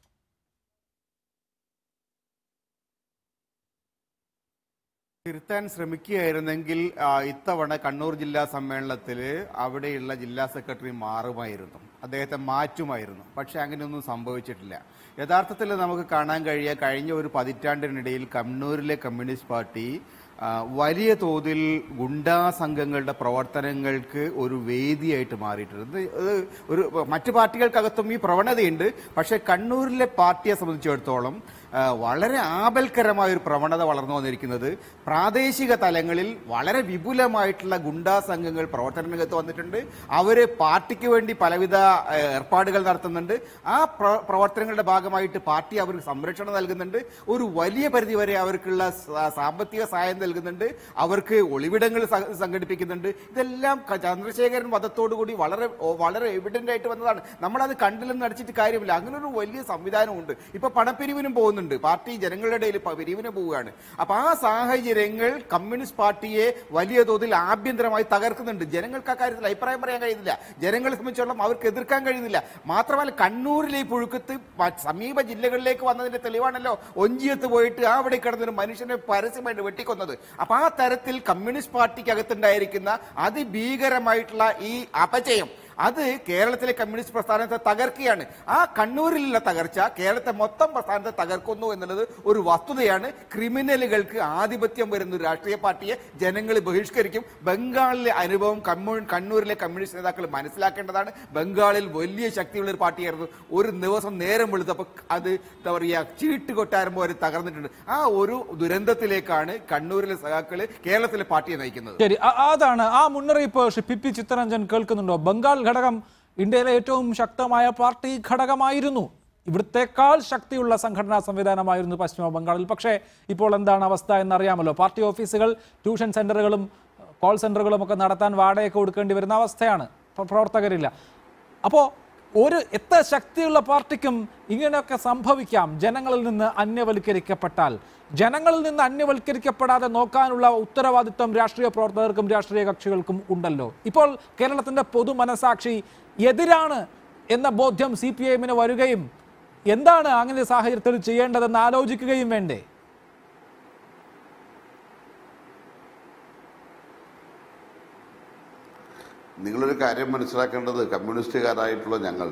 തിരുത്താൻ ശ്രമിക്കുകയായിരുന്നെങ്കിൽ ആ, ഇത്തവണ കണ്ണൂർ ജില്ലാ സമ്മേളനത്തിൽ അവിടെയുള്ള ജില്ലാ സെക്രട്ടറി മാറുമായിരുന്നു അദ്ദേഹത്തെ മാറ്റുമായിരുന്നു പക്ഷെ അങ്ങനെയൊന്നും സംഭവിച്ചിട്ടില്ല യഥാർത്ഥത്തിൽ നമുക്ക് കാണാൻ കഴിയുക കഴിഞ്ഞ ഒരു പതിറ്റാണ്ടിനിടയിൽ കണ്ണൂരിലെ കമ്മ്യൂണിസ്റ്റ് പാർട്ടി ആ, വലിയ തോതിൽ ഗുണ്ടാ സംഘങ്ങളുടെ പ്രവർത്തനങ്ങൾക്ക് ഒരു വേദിയായിട്ട് മാറിയിട്ടുണ്ട് ഇത് ഒരു മറ്റു പാർട്ടികൾക്കകത്തും ഈ പ്രവണതയുണ്ട് പക്ഷെ കണ്ണൂരിലെ പാർട്ടിയെ സംബന്ധിച്ചിടത്തോളം ആ, വളരെ ആപൽക്കരമായ ഒരു പ്രവണത വളർന്നു വന്നിരിക്കുന്നത് പ്രാദേശിക തലങ്ങളിൽ വളരെ വിപുലമായിട്ടുള്ള ഗുണ്ടാ സംഘങ്ങൾ പ്രവർത്തന രംഗത്ത് വന്നിട്ടുണ്ട് അവര് പാർട്ടിക്ക് വേണ്ടി പലവിധ ആ, ഏർപ്പാടുകൾ നടത്തുന്നുണ്ട് ആ പ്ര- പ്രവർത്തനങ്ങളുടെ ഭാഗമായിട്ട് പാർട്ടി അവർക്ക് സംരക്ഷണം നൽകുന്നുണ്ട് ഒരു വലിയ പരിധി വരെ അവർക്കുള്ള സ- സാമ്പത്തിക സഹായം നൽകുന്നുണ്ട് അവർക്ക് ഒളിവിടങ്ങൾ സ- സംഘടിപ്പിക്കുന്നുണ്ട് ഇതെല്ലാം ക- ചന്ദ്രശേഖരൻ വധത്തോടുകൂടി വളരെ ഓ, വളരെ എവിഡന്റ് ആയിട്ട് വന്നതാണ് നമ്മളത് കണ്ടില്ലെന്ന് നടിച്ചിട്ട് കാര്യമില്ല അങ്ങനെ ഒരു വലിയ സംവിധാനമുണ്ട് ഇപ്പൊ പണപ്പിരിവിനും പോകുന്നുണ്ട് പാർട്ടി ജനങ്ങളുടെ ഇടയിൽ പ- പിരിവിന് പോവുകയാണ് അപ്പൊ ആ സാഹചര്യങ്ങൾ കമ്മ്യൂണിസ്റ്റ് പാർട്ടിയെ വലിയ തോതിൽ ആഭ്യന്തരമായി തകർക്കുന്നുണ്ട് ജനങ്ങൾക്ക് ആ കാര്യത്തിൽ അഭിപ്രായം പറയാൻ കഴിയുന്നില്ല ജനങ്ങളെ സംബന്ധിച്ചോളം അവർക്ക് എതിർക്കാൻ കഴിയുന്നില്ല മാത്രമല്ല കണ്ണൂരിലെ ഈ പുഴുക്കത്ത് മ- സമീപ ജില്ലകളിലേക്ക് വന്നതിന്റെ തെളിവാണല്ലോ ഒഞ്ചിയത്ത് പോയിട്ട് ആ അവിടെ കിടന്നൊരു മനുഷ്യനെ പരസ്യമായിട്ട് വെട്ടിക്കൊന്നത് അപ്പൊ ആ തരത്തിൽ കമ്മ്യൂണിസ്റ്റ് പാർട്ടിക്ക് അകത്തുണ്ടായിരിക്കുന്ന അതിഭീകരമായിട്ടുള്ള ഈ അപചയം അത് കേരളത്തിലെ കമ്മ്യൂണിസ്റ്റ് പ്രസ്ഥാനത്തെ തകർക്കുകയാണ് ആ കണ്ണൂരിലുള്ള തകർച്ച കേരളത്തെ മൊത്തം പ്രസ്ഥാനത്തെ തകർക്കുന്നു എന്നുള്ളത് ഒരു വസ്തുതയാണ് ക്രിമിനലുകൾക്ക് ആധിപത്യം വരുന്ന ഒരു രാഷ്ട്രീയ പാർട്ടിയെ ജനങ്ങൾ ബഹിഷ്കരിക്കും ബംഗാളിലെ അനുഭവം കമ്മ്യൂ- കണ്ണൂരിലെ കമ്മ്യൂണിസ്റ്റ് നേതാക്കൾ മനസ്സിലാക്കേണ്ടതാണ് ബംഗാളിൽ വലിയ ശക്തിയുള്ള ഒരു പാർട്ടിയായിരുന്നു ഒരു ദിവസം നേരം വെളുത്തപ്പോൾ അത് എന്താ പറയുക ചീട്ട് കൊട്ടാരം പോലെ തകർന്നിട്ടുണ്ട് ആ ഒരു ദുരന്തത്തിലേക്കാണ് കണ്ണൂരിലെ സഖാക്കള് കേരളത്തിലെ പാർട്ടിയെ നയിക്കുന്നത് ശരി അ- അതാണ് ആ മുന്നറിയിപ്പ് ശ്രീ പി പി ചിത്തരഞ്ജൻ കേൾക്കുന്നുണ്ടോ ബംഗാൾ ഘടകം ഇന്ത്യയിലെ ഏറ്റവും ശക്തമായ പാർട്ടി ഘടകമായിരുന്നു ഇവിടുത്തേക്കാൾ ശക്തിയുള്ള സംഘടനാ സംവിധാനമായിരുന്നു പശ്ചിമ ബംഗാളിൽ പക്ഷേ ഇപ്പോൾ എന്താണ് അവസ്ഥ എന്നറിയാമല്ലോ പാർട്ടി ഓഫീസുകൾ ട്യൂഷൻ സെന്ററുകളും കോൾ സെന്ററുകളും ഒക്കെ നടത്താൻ വാടകയ്ക്ക് കൊടുക്കേണ്ടി വരുന്ന അവസ്ഥയാണ് പ്ര- പ്രവർത്തകരില്ല അപ്പോൾ ഒരു എത്ര ശക്തിയുള്ള പാർട്ടിക്കും ഇങ്ങനെയൊക്കെ സംഭവിക്കാം ജനങ്ങളിൽ നിന്ന് അന്യവൽക്കരിക്കപ്പെട്ടാൽ ജനങ്ങളിൽ നിന്ന് അന്യവൽക്കരിക്കപ്പെടാതെ നോക്കാനുള്ള ഉത്തരവാദിത്വം രാഷ്ട്രീയ പ്രവർത്തകർക്കും രാഷ്ട്രീയ കക്ഷികൾക്കും ഉണ്ടല്ലോ ഇപ്പോൾ കേരളത്തിന്റെ പൊതു മനസാക്ഷി എതിരാണ് എന്ന ബോധ്യം സി പി എമ്മിന് വരികയും എന്താണ് അങ്ങനെ സാഹചര്യത്തിൽ ചെയ്യേണ്ടതെന്ന് ആലോചിക്കുകയും വേണ്ടേ നിങ്ങളൊരു കാര്യം മനസ്സിലാക്കേണ്ടത് കമ്മ്യൂണിസ്റ്റുകാരായിട്ടുള്ള ഞങ്ങൾ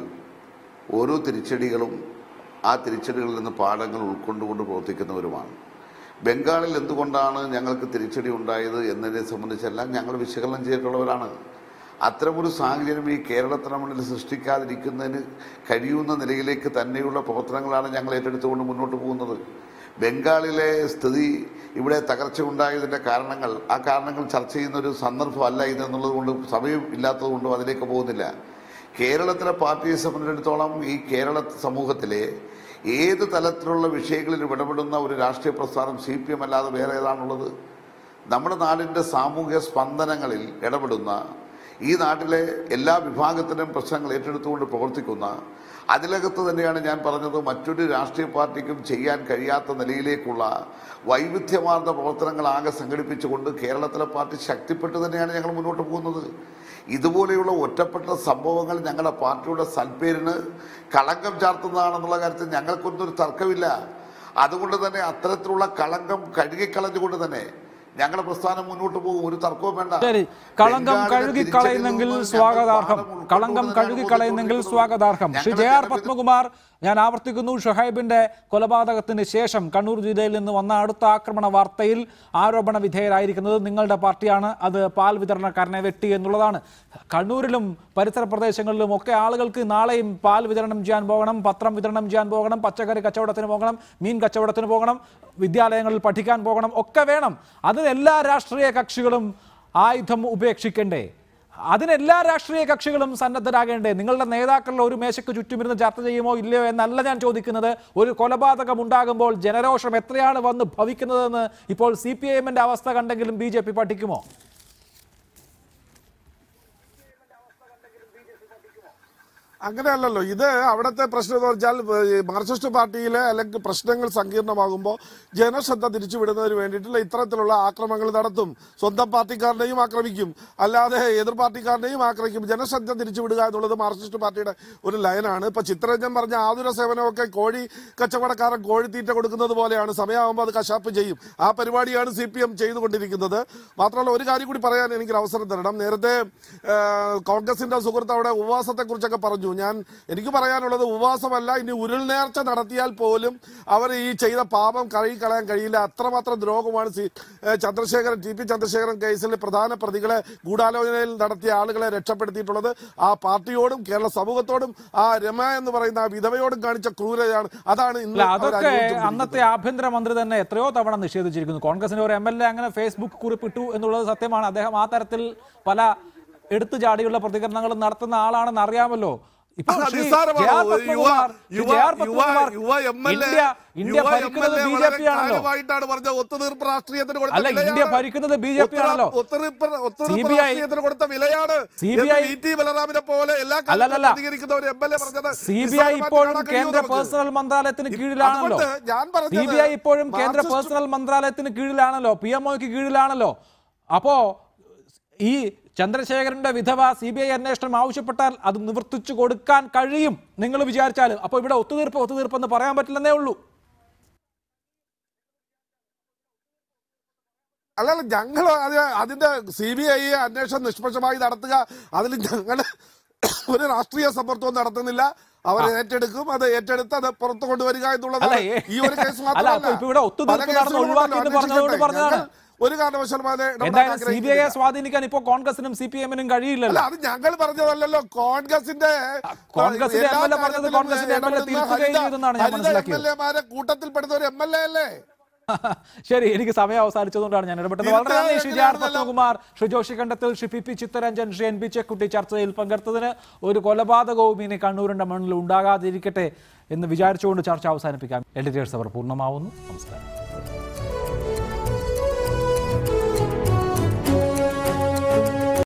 ഓരോ തിരിച്ചടികളും ആ തിരിച്ചടികളിൽ നിന്ന് പാഠങ്ങൾ ഉൾക്കൊണ്ടുകൊണ്ട് പ്രവർത്തിക്കുന്നവരുമാണ് ബംഗാളിൽ എന്തുകൊണ്ടാണ് ഞങ്ങൾക്ക് തിരിച്ചടി ഉണ്ടായത് എന്നതിനെ സംബന്ധിച്ചെല്ലാം ഞങ്ങൾ വിശകലനം ചെയ്തിട്ടുള്ളവരാണ് അത്തരമൊരു സാഹചര്യം ഈ കേരളത്തിന് മുന്നിൽ സൃഷ്ടിക്കാതിരിക്കുന്നതിന് കഴിയുന്ന നിലയിലേക്ക് തന്നെയുള്ള പ്രവർത്തനങ്ങളാണ് ഞങ്ങൾ ഏറ്റെടുത്തുകൊണ്ട് മുന്നോട്ട് പോകുന്നത് ബംഗാളിലെ സ്ഥിതി ഇവിടെ തകർച്ച ഉണ്ടായതിൻ്റെ കാരണങ്ങൾ ആ കാരണങ്ങൾ ചർച്ച ചെയ്യുന്ന ഒരു സന്ദർഭമല്ല ഇതെന്നുള്ളത് കൊണ്ട് സമയം ഇല്ലാത്തത് കൊണ്ടും അതിലേക്ക് പോകുന്നില്ല കേരളത്തിലെ പാർട്ടിയെ സംബന്ധിച്ചിടത്തോളം ഈ കേരള സമൂഹത്തിലെ ഏത് തലത്തിലുള്ള വിഷയങ്ങളിൽ ഇടപെടുന്ന ഒരു രാഷ്ട്രീയ പ്രസ്ഥാനം സി പി എം അല്ലാതെ വേറെ ഏതാണുള്ളത് നമ്മുടെ നാടിൻ്റെ സാമൂഹ്യ സ്പന്ദനങ്ങളിൽ ഇടപെടുന്ന ഈ നാട്ടിലെ എല്ലാ വിഭാഗത്തിനും പ്രശ്നങ്ങൾ ഏറ്റെടുത്തുകൊണ്ട് പ്രവർത്തിക്കുന്ന അതിലകത്ത് തന്നെയാണ് ഞാൻ പറഞ്ഞത് മറ്റൊരു രാഷ്ട്രീയ പാർട്ടിക്കും ചെയ്യാൻ കഴിയാത്ത നിലയിലേക്കുള്ള വൈവിധ്യമാർന്ന പ്രവർത്തനങ്ങൾ ആകെ സംഘടിപ്പിച്ചുകൊണ്ട് കേരളത്തിലെ പാർട്ടി ശക്തിപ്പെട്ട് തന്നെയാണ് ഞങ്ങൾ മുന്നോട്ട് പോകുന്നത് ഇതുപോലെയുള്ള ഒറ്റപ്പെട്ട സംഭവങ്ങൾ ഞങ്ങളുടെ പാർട്ടിയുടെ സൽപ്പേരിന് കളങ്കം ചാർത്തുന്നതാണെന്നുള്ള കാര്യത്തിൽ ഞങ്ങൾക്കൊന്നും ഒരു തർക്കമില്ല അതുകൊണ്ട് തന്നെ അത്തരത്തിലുള്ള കളങ്കം കഴുകിക്കളഞ്ഞുകൊണ്ട് തന്നെ ഞങ്ങളുടെ പ്രസ്ഥാനം മുന്നോട്ട് പോകും ഒരു തർക്കവും വേണ്ട ശരി കളങ്കം ബംഗാളിലെ കഴുകിക്കളയുന്നെങ്കിൽ തിരിച്ചടിയിൽ നിന്ന് സ്വാഗതാർഹം ഞങ്ങൾ പാഠം കളങ്കം ഉൾക്കൊണ്ടുകൊണ്ട് കഴുകിക്കളയുന്നെങ്കിൽ ഞങ്ങൾ സ്വാഗതാർഹം ശ്രീ ഞങ്ങളുടെ ജെ ആർ ജനവിധി- പത്മകുമാർ ഞാൻ ആവർത്തിക്കുന്നു ഷുഹൈബിന്റെ കൊലപാതകത്തിന് ശേഷം കണ്ണൂർ ജില്ലയിൽ നിന്ന് വന്ന അടുത്ത ആക്രമണ വാർത്തയിൽ ആരോപണ വിധേയരായിരിക്കുന്നത് നിങ്ങളുടെ പാർട്ടിയാണ് അത് പാൽ വിതരണക്കാരനെ വെട്ടി എന്നുള്ളതാണ് കണ്ണൂരിലും പരിസര പ്രദേശങ്ങളിലും ഒക്കെ ആളുകൾക്ക് നാളെയും പാൽ വിതരണം ചെയ്യാൻ പോകണം പത്രം വിതരണം ചെയ്യാൻ പോകണം പച്ചക്കറി കച്ചവടത്തിന് പോകണം മീൻ കച്ചവടത്തിന് പോകണം വിദ്യാലയങ്ങളിൽ പഠിക്കാൻ പോകണം ഒക്കെ വേണം അതിന് എല്ലാ രാഷ്ട്രീയ കക്ഷികളും ആയുധം ഉപേക്ഷിക്കണ്ടേ അതിന് എല്ലാ രാഷ്ട്രീയ കക്ഷികളും സന്നദ്ധരാകേണ്ടേ നിങ്ങളുടെ നേതാക്കളുടെ ഒരു മേശയ്ക്ക് ചുറ്റുമിരുന്ന് ചർച്ച ചെയ്യുമോ ഇല്ലയോ എന്നല്ല ഞാൻ ചോദിക്കുന്നത് ഒരു കൊലപാതകം ഉണ്ടാകുമ്പോൾ ജനരോഷം എത്രയാണ് വന്ന് ഭവിക്കുന്നതെന്ന് ഇപ്പോൾ സി പി ഐ എമ്മിന്റെ അവസ്ഥ കണ്ടെങ്കിലും ബി ജെ പി പഠിക്കുമോ അങ്ങനെയല്ലല്ലോ ഇത് അവിടുത്തെ പ്രശ്നം എന്ന് വെച്ചാൽ ഈ മാർക്സിസ്റ്റ് പാർട്ടിയിലെ അല്ലെങ്കിൽ പ്രശ്നങ്ങൾ സങ്കീർണമാകുമ്പോൾ ജനശ്രദ്ധ തിരിച്ചുവിടുന്നതിന് വേണ്ടിയിട്ടുള്ള ഇത്തരത്തിലുള്ള ആക്രമണങ്ങൾ നടത്തും സ്വന്തം പാർട്ടിക്കാരനെയും ആക്രമിക്കും അല്ലാതെ എതിർ പാർട്ടിക്കാരനെയും ആക്രമിക്കും ജനശ്രദ്ധ തിരിച്ചുവിടുക എന്നുള്ളത് മാർക്സിസ്റ്റ് പാർട്ടിയുടെ ഒരു ലൈനാണ് ഇപ്പൊ ചിത്രരഞ്ജൻ പറഞ്ഞ ആതുര സേവനമൊക്കെ കോഴി കച്ചവടക്കാരൻ കോഴിത്തീറ്റ കൊടുക്കുന്നത് പോലെയാണ് സമയമാകുമ്പോൾ അത് കശാപ്പ് ചെയ്യും ആ പരിപാടിയാണ് സി പി എം ചെയ്തുകൊണ്ടിരിക്കുന്നത് മാത്രമല്ല ഒരു കാര്യം കൂടി പറയാൻ എനിക്ക് അവസരം തരണം നേരത്തെ ആ, കോൺഗ്രസിന്റെ സുഹൃത്ത് അവിടെ ഉപവാസത്തെ കുറിച്ചൊക്കെ പറഞ്ഞു ഞാൻ എനിക്ക് പറയാനുള്ളത് ഉപവാസമല്ല ഇനി ഉരുൾനേർച്ച നടത്തിയാൽ പോലും അവർ ഈ ചെയ്ത പാപം കഴുകിക്കളയാൻ കഴിയില്ല അത്രമാത്രം ദ്രോഹമാണ് സി ഏ, ചന്ദ്രശേഖരൻ ടി പി ചന്ദ്രശേഖരൻ കേസിൽ പ്രധാന പ്രതികളെ ഗൂഢാലോചനയിൽ നടത്തിയ ആളുകളെ രക്ഷപ്പെടുത്തിയിട്ടുള്ളത് ആ പാർട്ടിയോടും കേരള സമൂഹത്തോടും ആ രമ എന്ന് പറയുന്ന ആ വിധവയോടും കാണിച്ച ക്രൂരതയാണ് അതാണ് ഇന്ന് അല്ല അവർ അതൊക്കെ അനുഭവിച്ചുകൊണ്ടിരിക്കുന്നത്. അന്നത്തെ ആഭ്യന്തരമന്ത്രി തന്നെ എത്രയോ തവണ നിഷേധിച്ചിരിക്കുന്നു കോൺഗ്രസിന്റെ ഒരു എം എൽ എ അങ്ങനെ ഫേസ്ബുക്ക് കുറിപ്പിട്ടു എന്നുള്ളത് സത്യമാണ് അദ്ദേഹം ആ തരത്തിൽ പല എടുത്തു ചാടിയുള്ള പ്രതികരണങ്ങളും നടത്തുന്ന ആളാണെന്ന് അറിയാമല്ലോ ഇപ്പൊ അത് ശ്രീ നിസ്സാരമാണോ? ജെ ആർ യുവ- പത്മകുമാർ- ശ്രീ യുവ- ജെ ആർ യുവ- പത്മകുമാർ യുവ MLA ഇന്ത്യ ഇന്ത്യ യുവ ഭരിക്കുന്നത് MLA ബി ജെ വളരെ പി ആണല്ലോ കാര്യമായിട്ടാണ് പറഞ്ഞത് ഒത്തുതീർപ്പ് രാഷ്ട്രീയത്തിന് കൊടുത്ത അല്ല, വിലയാണ്. ഇന്ത്യ ഭരിക്കുന്നത് BJP ആണല്ലോ. ഒത്തുതീർപ്പ് ഒത്തുതീർപ്പ് CBI രാഷ്ട്രീയത്തിന് കൊടുത്ത വിലയാണ് CBI എന്ന് വി ടി ബലറാമിനെ പോലെ എല്ലാ കാലത്തും അല്ലല്ലല്ല. പ്രതികരിക്കുന്ന ഒരു എം എൽ എ പറഞ്ഞത് സി ബി ഐ നിസ്സാരമായിട്ട് ഇപ്പോഴും കാണാൻ കഴിയുമോ കേന്ദ്ര നമുക്ക്? പേഴ്സണൽ മന്ത്രാലയത്തിന് കീഴിലാണല്ലോ അതുകൊണ്ട് ഞാൻ പറഞ്ഞത് സി ബി ഐ ഇപ്പോഴും കേന്ദ്ര മാർക്സിസ്റ്റ് പേഴ്സണൽ മന്ത്രാലയത്തിന് കീഴിലാണല്ലോ പി എം ഒക്ക് കീഴിലാണല്ലോ അപ്പോ ഈ ചന്ദ്രശേഖരന്റെ വിധവ സി ബി ഐ അന്വേഷണം ആവശ്യപ്പെട്ടാൽ അത് നിവർത്തിച്ചു കൊടുക്കാൻ കഴിയും നിങ്ങൾ വിചാരിച്ചാൽ അപ്പൊ ഇവിടെ ഒത്തുതീർപ്പ് ഒത്തുതീർപ്പ് എന്ന് പറയാൻ പറ്റില്ലെന്നേ ഉള്ളൂ അല്ലല്ല ഞങ്ങൾ അത് അതിന്റെ സി ബി ഐ അന്വേഷണം നിഷ്പക്ഷമായി നടത്തുക അതിൽ ഞങ്ങൾ ഒരു രാഷ്ട്രീയ സമ്മർദ്ദവും നടത്തുന്നില്ല അവർ ഏറ്റെടുക്കും അത് ഏറ്റെടുത്ത് അത് പുറത്തു കൊണ്ടുവരിക എന്നുള്ളത് അല്ല, ഏ- ഈ ഒരു കേസ് അല്ല, മാത്രമല്ല അപ്പൊ ഇപ്പൊ ഇവിടെ ഒത്തുതീർപ്പ് പല നടന്ന് കേസുകളും ഒഴിവാക്കി എന്ന് ഉണ്ടല്ലോ, പറഞ്ഞതുകൊണ്ട് അന്വേഷിക്കട്ടെ. പറഞ്ഞതാണ്. ഞങ്ങൾ ഒരു കാരണവശാലും അതിനെ ഇടപെടാൻ എന്തായാലും സി ബി ഐയെ ആഗ്രഹിക്കുന്നില്ല. സ്വാധീനിക്കാൻ ഇപ്പോ കോൺഗ്രസിനും സി പി എമ്മിനും അല്ല കഴിയില്ലല്ലോ അത് ഞങ്ങൾ പറഞ്ഞതല്ലല്ലോ കോൺഗ്രസിന്റെ കോൺഗ്രസിന്റെ എല്ലാ MLA പറഞ്ഞത് കാര്യത്തിലും കോൺഗ്രസിന്റെ MLA ഇടപെടുന്ന തിരുത്തുകയും ഹരിത- ചെയ്തെന്നാണ് ഞാൻ ഹരിത മനസ്സിലാക്കിയത്. MLA മാരെ കൂട്ടത്തിൽപ്പെടുന്ന ഒരു എം എൽ എ അല്ലേ ശരി എനിക്ക് സമയം അവസാനിച്ചതുകൊണ്ടാണ് ഞാൻ ഇടപെട്ടത് വളരെ നന്ദി Shri J R Padmakumar Shri Joshi Kandathil Shri P P Chittaranjan Shri N P Chekkutty ചർച്ചയിൽ പങ്കെടുത്തതിന് ഒരു കൊലപാതകവും ഇനി കണ്ണൂരിന്റെ മണ്ണിൽ ഉണ്ടാകാതിരിക്കട്ടെ എന്ന് വിചാരിച്ചുകൊണ്ട് ചർച്ച അവസാനിപ്പിക്കാം എഡിറ്റേഴ്സ് അവർ പൂർണ്ണമാവുന്നു നമസ്കാരം